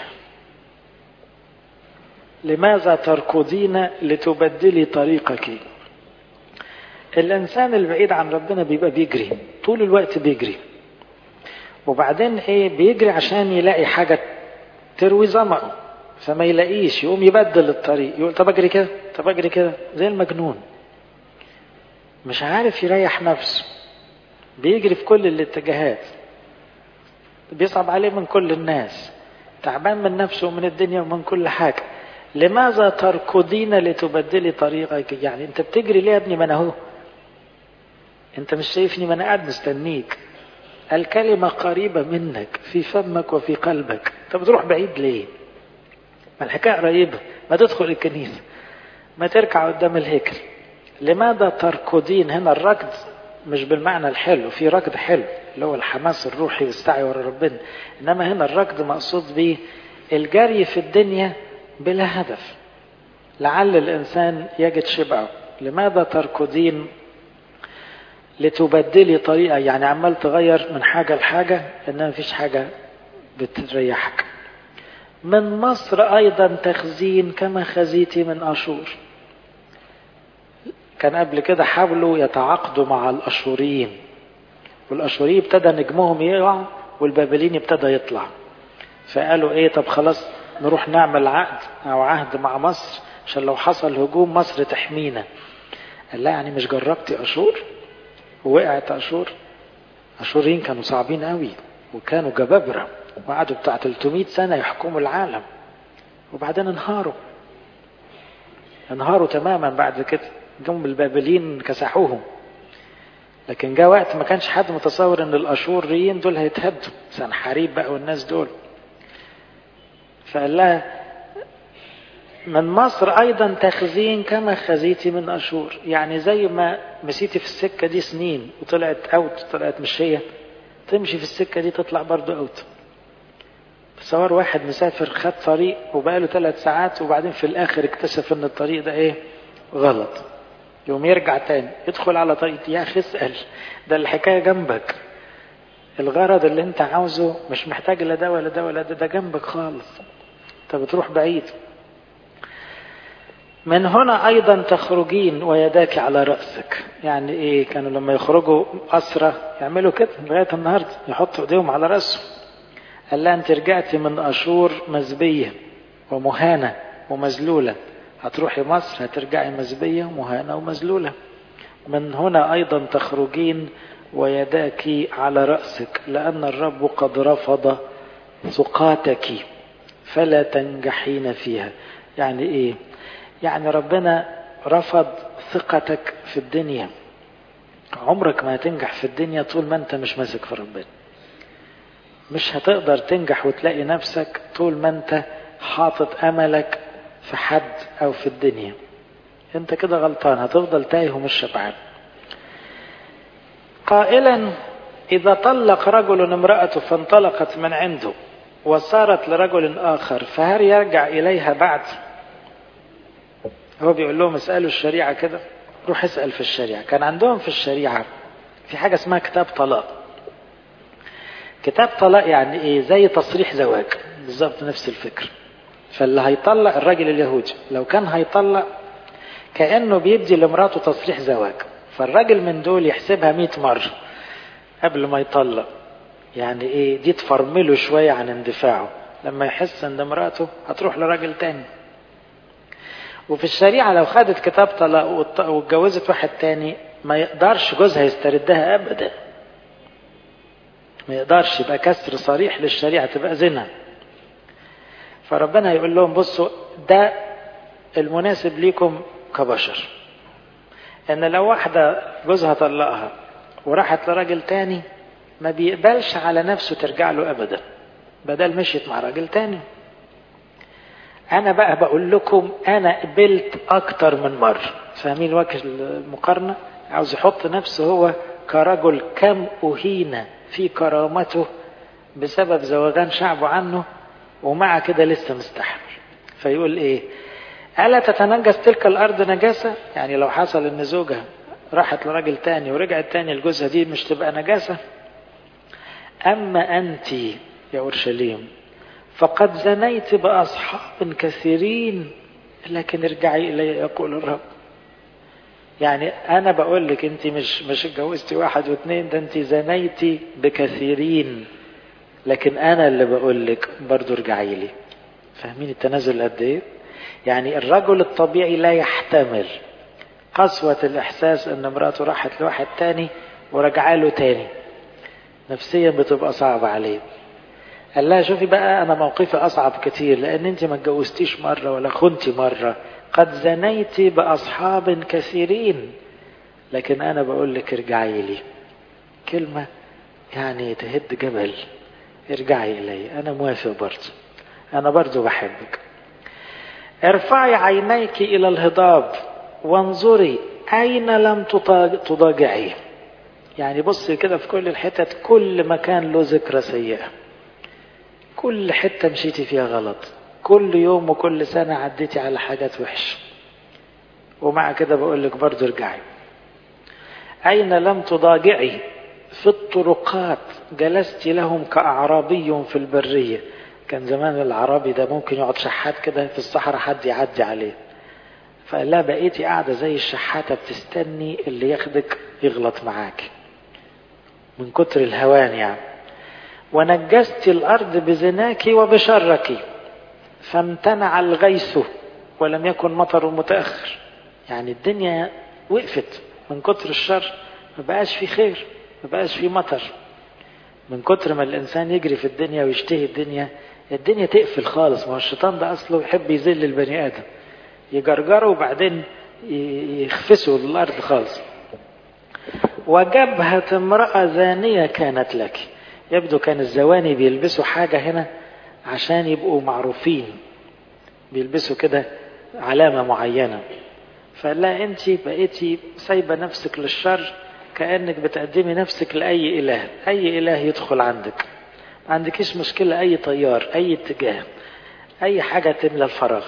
لماذا تركضين لتبدلي طريقك الإنسان البعيد عن ربنا بيبقى بيجري طول الوقت بيجري وبعدين ايه بيجري عشان يلاقي حاجة تروي ظمأه فما يلاقيش يقوم يبدل الطريق يقول طب اجري كده طب اجري كده زي المجنون مش عارف يريح نفسه بيجري في كل الاتجاهات بيصعب عليه من كل الناس تعبان من نفسه ومن الدنيا ومن كل حاجة لماذا تركضين لتبدلي طريقك يعني انت بتجري ليه يا ابني ما انا اهو انت مش شايفني ما انا قاعد مستنيك الكلمة قريبة منك في فمك وفي قلبك انت بتروح بعيد ليه ما الحكاية قريبة ما تدخل الكنيسة ما تركع قدام الهيكل لماذا تركضين هنا الركض مش بالمعنى الحلو في ركض حلو اللي هو الحماس الروحي والسعي ورا ربنا انما هنا الركض مقصود به الجري في الدنيا بلا هدف لعل الانسان يجد شبعه لماذا تركضين لتبدلي طريقة يعني عمال تغير من حاجة لحاجة انما مفيش حاجة بتريحك من مصر ايضا تخزين كما خزيت من اشور كان قبل كده حاولوا يتعاقدوا مع الاشوريين والاشوريين ابتدى نجمهم يقع والبابليني ابتدى يطلع فقالوا ايه طب خلاص نروح نعمل عقد او عهد مع مصر عشان لو حصل هجوم مصر تحمينا قال لا يعني مش جربتي اشور ووقعت اشور اشوريين كانوا صعبين قوي وكانوا جبابره وقعدوا بتاع 300 سنه يحكموا العالم وبعدين انهاروا انهاروا تماما بعد كده جم البابليين كسحوهم لكن جاء وقت ما كانش حد متصور ان الاشوريين دول هيتهدوا سنحاريب بقى والناس دول فقال لها من مصر ايضا تخزين كما خزيتي من اشور يعني زي ما مشيتي في السكه دي سنين وطلعت اوت طلعت مش هي تمشي في السكه دي تطلع برضو اوت تصور واحد مسافر خد طريق وبقاله ثلاث ساعات وبعدين في الاخر اكتشف ان الطريق ده ايه غلط يوم يرجع تاني يدخل على طريق يا اخي اسال ده الحكايه جنبك الغرض اللي انت عاوزه مش محتاج لا ده ولا ده ولا ده ده جنبك خالص انت بتروح بعيد من هنا أيضا تخرجين ويداك على رأسك يعني إيه كانوا لما يخرجوا أسرة يعملوا كده لغاية النهاردة يحطوا إيديهم على رأسهم قال لها أنت رجعتي من أشور مزبية ومهانة ومذلولة هتروحي مصر هترجعي مزبية ومهانة ومذلولة من هنا أيضا تخرجين ويداك على رأسك لأن الرب قد رفض سقاتك فلا تنجحين فيها يعني إيه يعني ربنا رفض ثقتك في الدنيا عمرك ما هتنجح في الدنيا طول ما انت مش ماسك في ربنا مش هتقدر تنجح وتلاقي نفسك طول ما انت حاطط املك في حد او في الدنيا انت كده غلطان هتفضل تايه ومش شبعان قائلا اذا طلق رجل امرأته فانطلقت من عنده وصارت لرجل اخر فهل يرجع اليها بعد هو بيقول لهم اسألوا الشريعة كده روح اسأل في الشريعة كان عندهم في الشريعة في حاجة اسمها كتاب طلاق كتاب طلاق يعني ايه زي تصريح زواج بالظبط نفس الفكر فاللي هيطلق الراجل اليهودي لو كان هيطلق كأنه بيدي لمراته تصريح زواج فالراجل من دول يحسبها مئة مرة قبل ما يطلق يعني ايه دي تفرمله شوية عن اندفاعه لما يحس ان مراته هتروح لراجل تاني وفي الشريعة لو خدت كتاب طلاق واتجوزت واحد تاني ما يقدرش جوزها يستردها أبدا ما يقدرش يبقى كسر صريح للشريعة تبقى زنا فربنا يقول لهم بصوا ده المناسب ليكم كبشر ان لو واحدة جوزها طلقها وراحت لراجل تاني ما بيقبلش على نفسه ترجع له ابدا بدل مشيت مع راجل تاني انا بقى بقول لكم انا قبلت اكتر من مرة فاهمين وجه المقارنة عاوز يحط نفسه هو كرجل كم اهين في كرامته بسبب زواغان شعبه عنه ومع كده لسه مستحمل فيقول ايه ألا تتنجس تلك الأرض نجاسة يعني لو حصل إن زوجها راحت لراجل تاني ورجعت تاني لجوزها دي مش تبقى نجاسة أما أنت يا أورشليم فقد زنيت بأصحاب كثيرين لكن ارجعي إلي يقول الرب يعني أنا بقول لك أنت مش مش اتجوزتي واحد واثنين ده أنت زنيتي بكثيرين لكن أنا اللي بقول لك برضه ارجعي لي فاهمين التنازل قد إيه؟ يعني الرجل الطبيعي لا يحتمل قسوة الإحساس أن مراته راحت لواحد تاني ورجع له تاني نفسيا بتبقى صعبة عليه قال لها شوفي بقى أنا موقفي أصعب كتير لأن أنت ما اتجوزتيش مرة ولا خنتي مرة قد زنيت بأصحاب كثيرين لكن أنا بقول لك ارجعي لي كلمة يعني تهد جبل ارجعي إلي أنا موافق برضه أنا برضه بحبك ارفعي عينيك إلى الهضاب وانظري أين لم تضاجعي يعني بصي كده في كل الحتت كل مكان له ذكرى سيئة كل حتة مشيتي فيها غلط كل يوم وكل سنة عديتي على حاجات وحشة ومع كده بقول لك برضه ارجعي أين لم تضاجعي في الطرقات جلست لهم كأعرابي في البرية كان زمان العربي ده ممكن يقعد شحات كده في الصحراء حد يعدي عليه فقال لها بقيتي قاعدة زي الشحاتة بتستني اللي ياخدك يغلط معاك من كتر الهوان يعني ونجست الأرض بزناك وبشرك فامتنع الغيث ولم يكن مطر متأخر يعني الدنيا وقفت من كتر الشر ما بقاش في خير ما بقاش في مطر من كتر ما الإنسان يجري في الدنيا ويشتهي الدنيا الدنيا تقفل خالص ما هو الشيطان ده أصله يحب يذل البني آدم يجرجره وبعدين يخفسه للأرض خالص وجبهة امرأة زانية كانت لك يبدو كان الزواني بيلبسوا حاجة هنا عشان يبقوا معروفين بيلبسوا كده علامة معينة فقال لها انت بقيتي سايبة نفسك للشر كأنك بتقدمي نفسك لأي إله أي إله يدخل عندك ما عندكيش مشكلة أي طيار أي اتجاه أي حاجة تملى الفراغ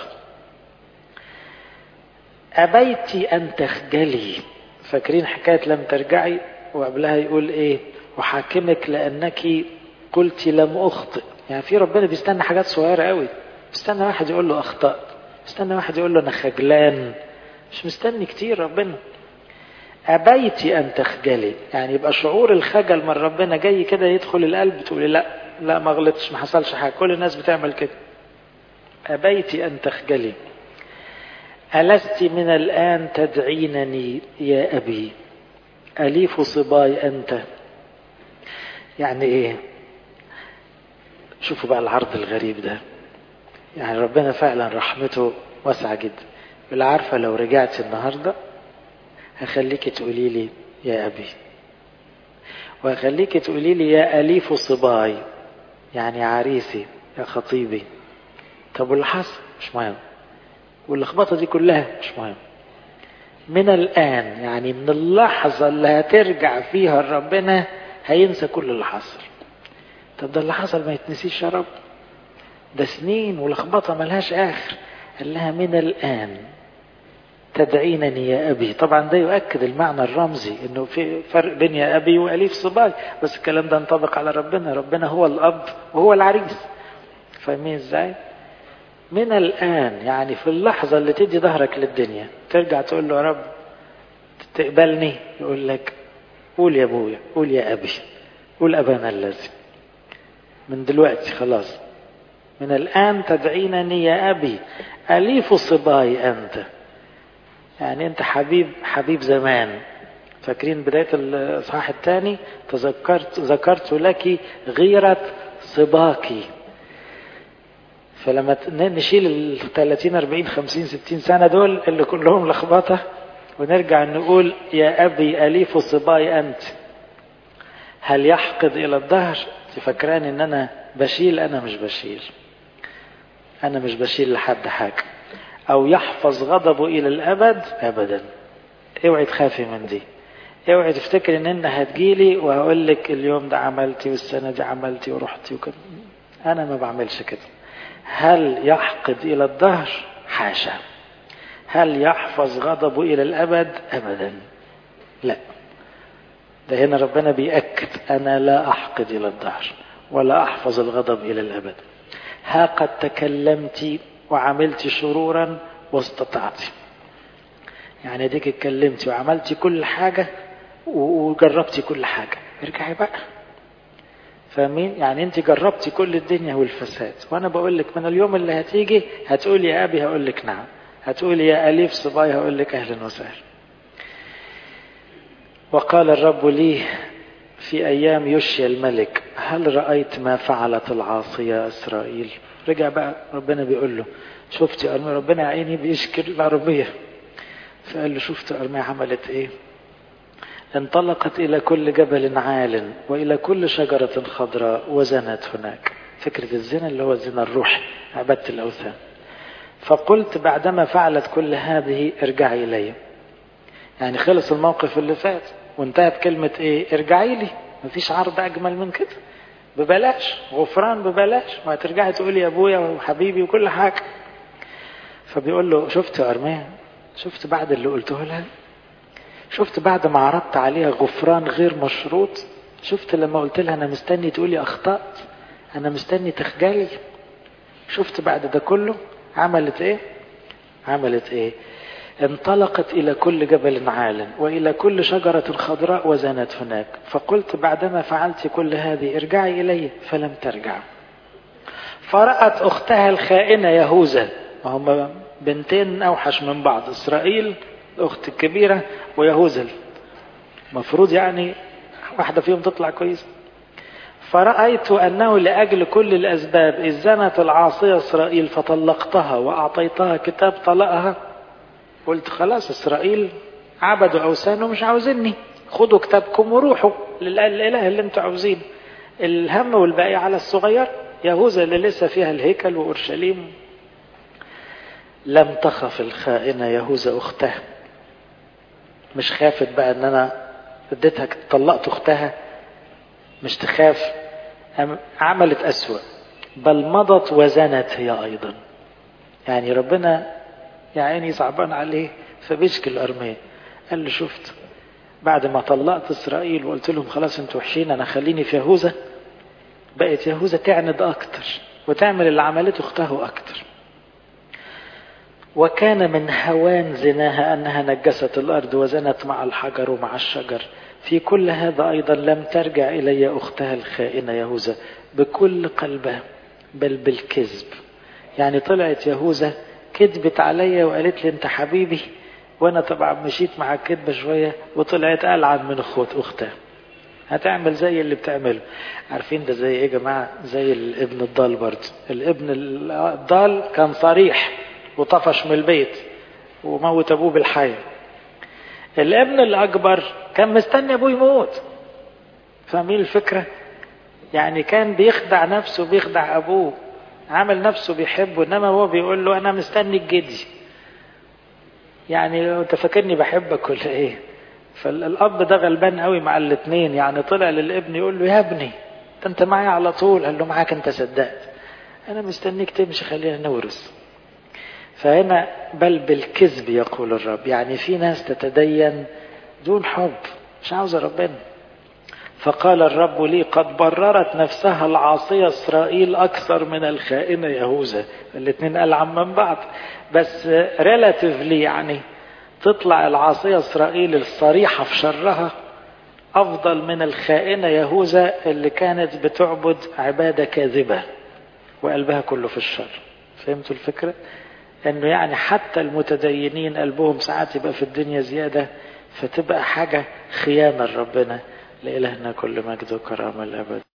أبيت أن تخجلي فاكرين حكاية لم ترجعي وقبلها يقول إيه وحاكمك لأنك قلت لم أخطئ يعني في ربنا بيستنى حاجات صغيرة قوي بيستنى واحد يقول له أخطأت مستني واحد يقول له انا خجلان مش مستني كتير ربنا أبيت أن تخجلي يعني يبقى شعور الخجل من ربنا جاي كده يدخل القلب تقولي لا لا ما غلطش ما حصلش حاجة كل الناس بتعمل كده أبيت أن تخجلي ألست من الآن تدعينني يا أبي أليف صباي أنت يعني إيه شوفوا بقى العرض الغريب ده يعني ربنا فعلا رحمته واسعة جدا يقول عارفة لو رجعت النهاردة هخليك تقولي لي يا أبي وهخليك تقولي لي يا أليف صباي يعني عريسي يا خطيبي طب واللي حصل مش مهم واللخبطة دي كلها مش مهم من الآن يعني من اللحظة اللي هترجع فيها لربنا هينسى كل اللي حصل طب ده اللي حصل ما يتنسيش يا رب ده سنين ولخبطة ملهاش آخر قال لها من الآن تدعينني يا أبي طبعا ده يؤكد المعنى الرمزي انه في فرق بين يا أبي وأليف صباي بس الكلام ده ينطبق على ربنا ربنا هو الأب وهو العريس فاهمين ازاي من الآن يعني في اللحظة اللي تدي ظهرك للدنيا ترجع تقول له يا رب تقبلني يقول لك قول يا ابويا قول يا أبي قول أبانا الذي من دلوقتي خلاص من الآن تدعينني يا أبي أليف صباي أنت يعني أنت حبيب حبيب زمان فاكرين بداية الإصحاح الثاني تذكرت ذكرت لك غيرة صباكي فلما نشيل ال 30 40 50 60 سنة دول اللي كلهم لخبطة ونرجع نقول يا أبي أليف صباي أنت هل يحقد إلى الظهر تفكران إن أنا بشيل أنا مش بشيل أنا مش بشيل لحد حاجة أو يحفظ غضبه إلى الأبد أبدا اوعي تخافي من دي اوعي تفتكري ان انت هتجيلي وهقول لك اليوم ده عملتي والسنه دي عملتي ورحتي وكده انا ما بعملش كده هل يحقد الى الدهر حاشا هل يحفظ غضبه الى الابد ابدا لا ده هنا ربنا بيأكد انا لا احقد الى الدهر ولا احفظ الغضب الى الابد ها قد تكلمت وعملت شرورا واستطعت يعني ديك اتكلمتي وعملتي كل حاجة وجربتي كل حاجة ارجعي بقى فاهمين يعني انت جربتي كل الدنيا والفساد وانا بقول لك من اليوم اللي هتيجي هتقولي يا ابي هقول لك نعم هتقولي يا اليف صباي هقول لك اهلا وسهلا وقال الرب لي في ايام يشيا الملك هل رايت ما فعلت العاصيه اسرائيل رجع بقى ربنا بيقول له شفت ارميا ربنا يا عيني بيشكر العربيه فقال له شفت ارميا عملت ايه انطلقت إلى كل جبل عال وإلى كل شجرة خضراء وزنت هناك فكرة الزنا اللي هو الزنا الروحي عبادة الأوثان فقلت بعدما فعلت كل هذه ارجعي إلي يعني خلص الموقف اللي فات وانتهت كلمة ايه ارجعي لي مفيش عرض أجمل من كده ببلاش غفران ببلاش ما ترجعي تقولي يا أبويا وحبيبي وكل حاجة فبيقول له شفت يا أرميا شفت بعد اللي قلته لها شفت بعد ما عرضت عليها غفران غير مشروط شفت لما قلت لها انا مستني تقولي اخطأت انا مستني تخجلي شفت بعد ده كله عملت ايه عملت ايه انطلقت الى كل جبل عال والى كل شجرة خضراء وزنت هناك فقلت بعدما فعلت كل هذه ارجعي الي فلم ترجع فرأت اختها الخائنة يهوذا وهم بنتين اوحش من بعض اسرائيل الاخت الكبيرة ويهوذا المفروض يعني واحدة فيهم تطلع كويس فرأيت أنه لأجل كل الأسباب إذ زنت العاصية إسرائيل فطلقتها وأعطيتها كتاب طلقها قلت خلاص إسرائيل عبدوا أوثان ومش عاوزيني خدوا كتابكم وروحوا للإله اللي انتوا عاوزينه الهم والباقي على الصغير يهوذا اللي لسه فيها الهيكل وأورشليم لم تخف الخائنة يهوذا أختها مش خافت بقى ان انا اديتها طلقت اختها مش تخاف عملت اسوأ بل مضت وزنت هي ايضا يعني ربنا يا عيني صعبان عليه فبيشكي الارمية قال له شفت بعد ما طلقت اسرائيل وقلت لهم خلاص انتوا وحشين انا خليني في يهوذا بقت يهوذا تعند اكتر وتعمل اللي عملته اخته اكتر وكان من هوان زناها أنها نجست الأرض وزنت مع الحجر ومع الشجر في كل هذا أيضا لم ترجع إلي أختها الخائنة يهوذا بكل قلبها بل بالكذب يعني طلعت يهوذا كذبت عليا وقالت لي انت حبيبي وانا طبعا مشيت مع الكذبه شويه وطلعت العن من اخوت اختها هتعمل زي اللي بتعمله عارفين ده زي ايه يا جماعه زي الابن الضال برضه الابن الضال كان صريح وطفش من البيت وموت ابوه بالحياه الابن الاكبر كان مستني ابوه يموت فاهمين الفكره يعني كان بيخدع نفسه بيخدع ابوه عامل نفسه بيحبه انما هو بيقول له انا مستني الجدي يعني انت فاكرني بحبك ولا ايه فالاب ده غلبان قوي مع الاثنين يعني طلع للابن يقول له يا ابني ده انت معايا على طول قال له معاك انت صدقت انا مستنيك تمشي خلينا نورث فهنا بل بالكذب يقول الرب يعني في ناس تتدين دون حب مش عاوزه ربنا فقال الرب لي قد بررت نفسها العاصية إسرائيل أكثر من الخائنة يهوذا الاثنين ألعن من بعض بس ريلاتيفلي يعني تطلع العاصية إسرائيل الصريحة في شرها أفضل من الخائنة يهوذا اللي كانت بتعبد عبادة كاذبة وقلبها كله في الشر فهمتوا الفكرة؟ انه يعني حتى المتدينين قلبهم ساعات يبقى في الدنيا زيادة فتبقى حاجة خيانة لربنا لإلهنا كل مجد وكرامة الأبد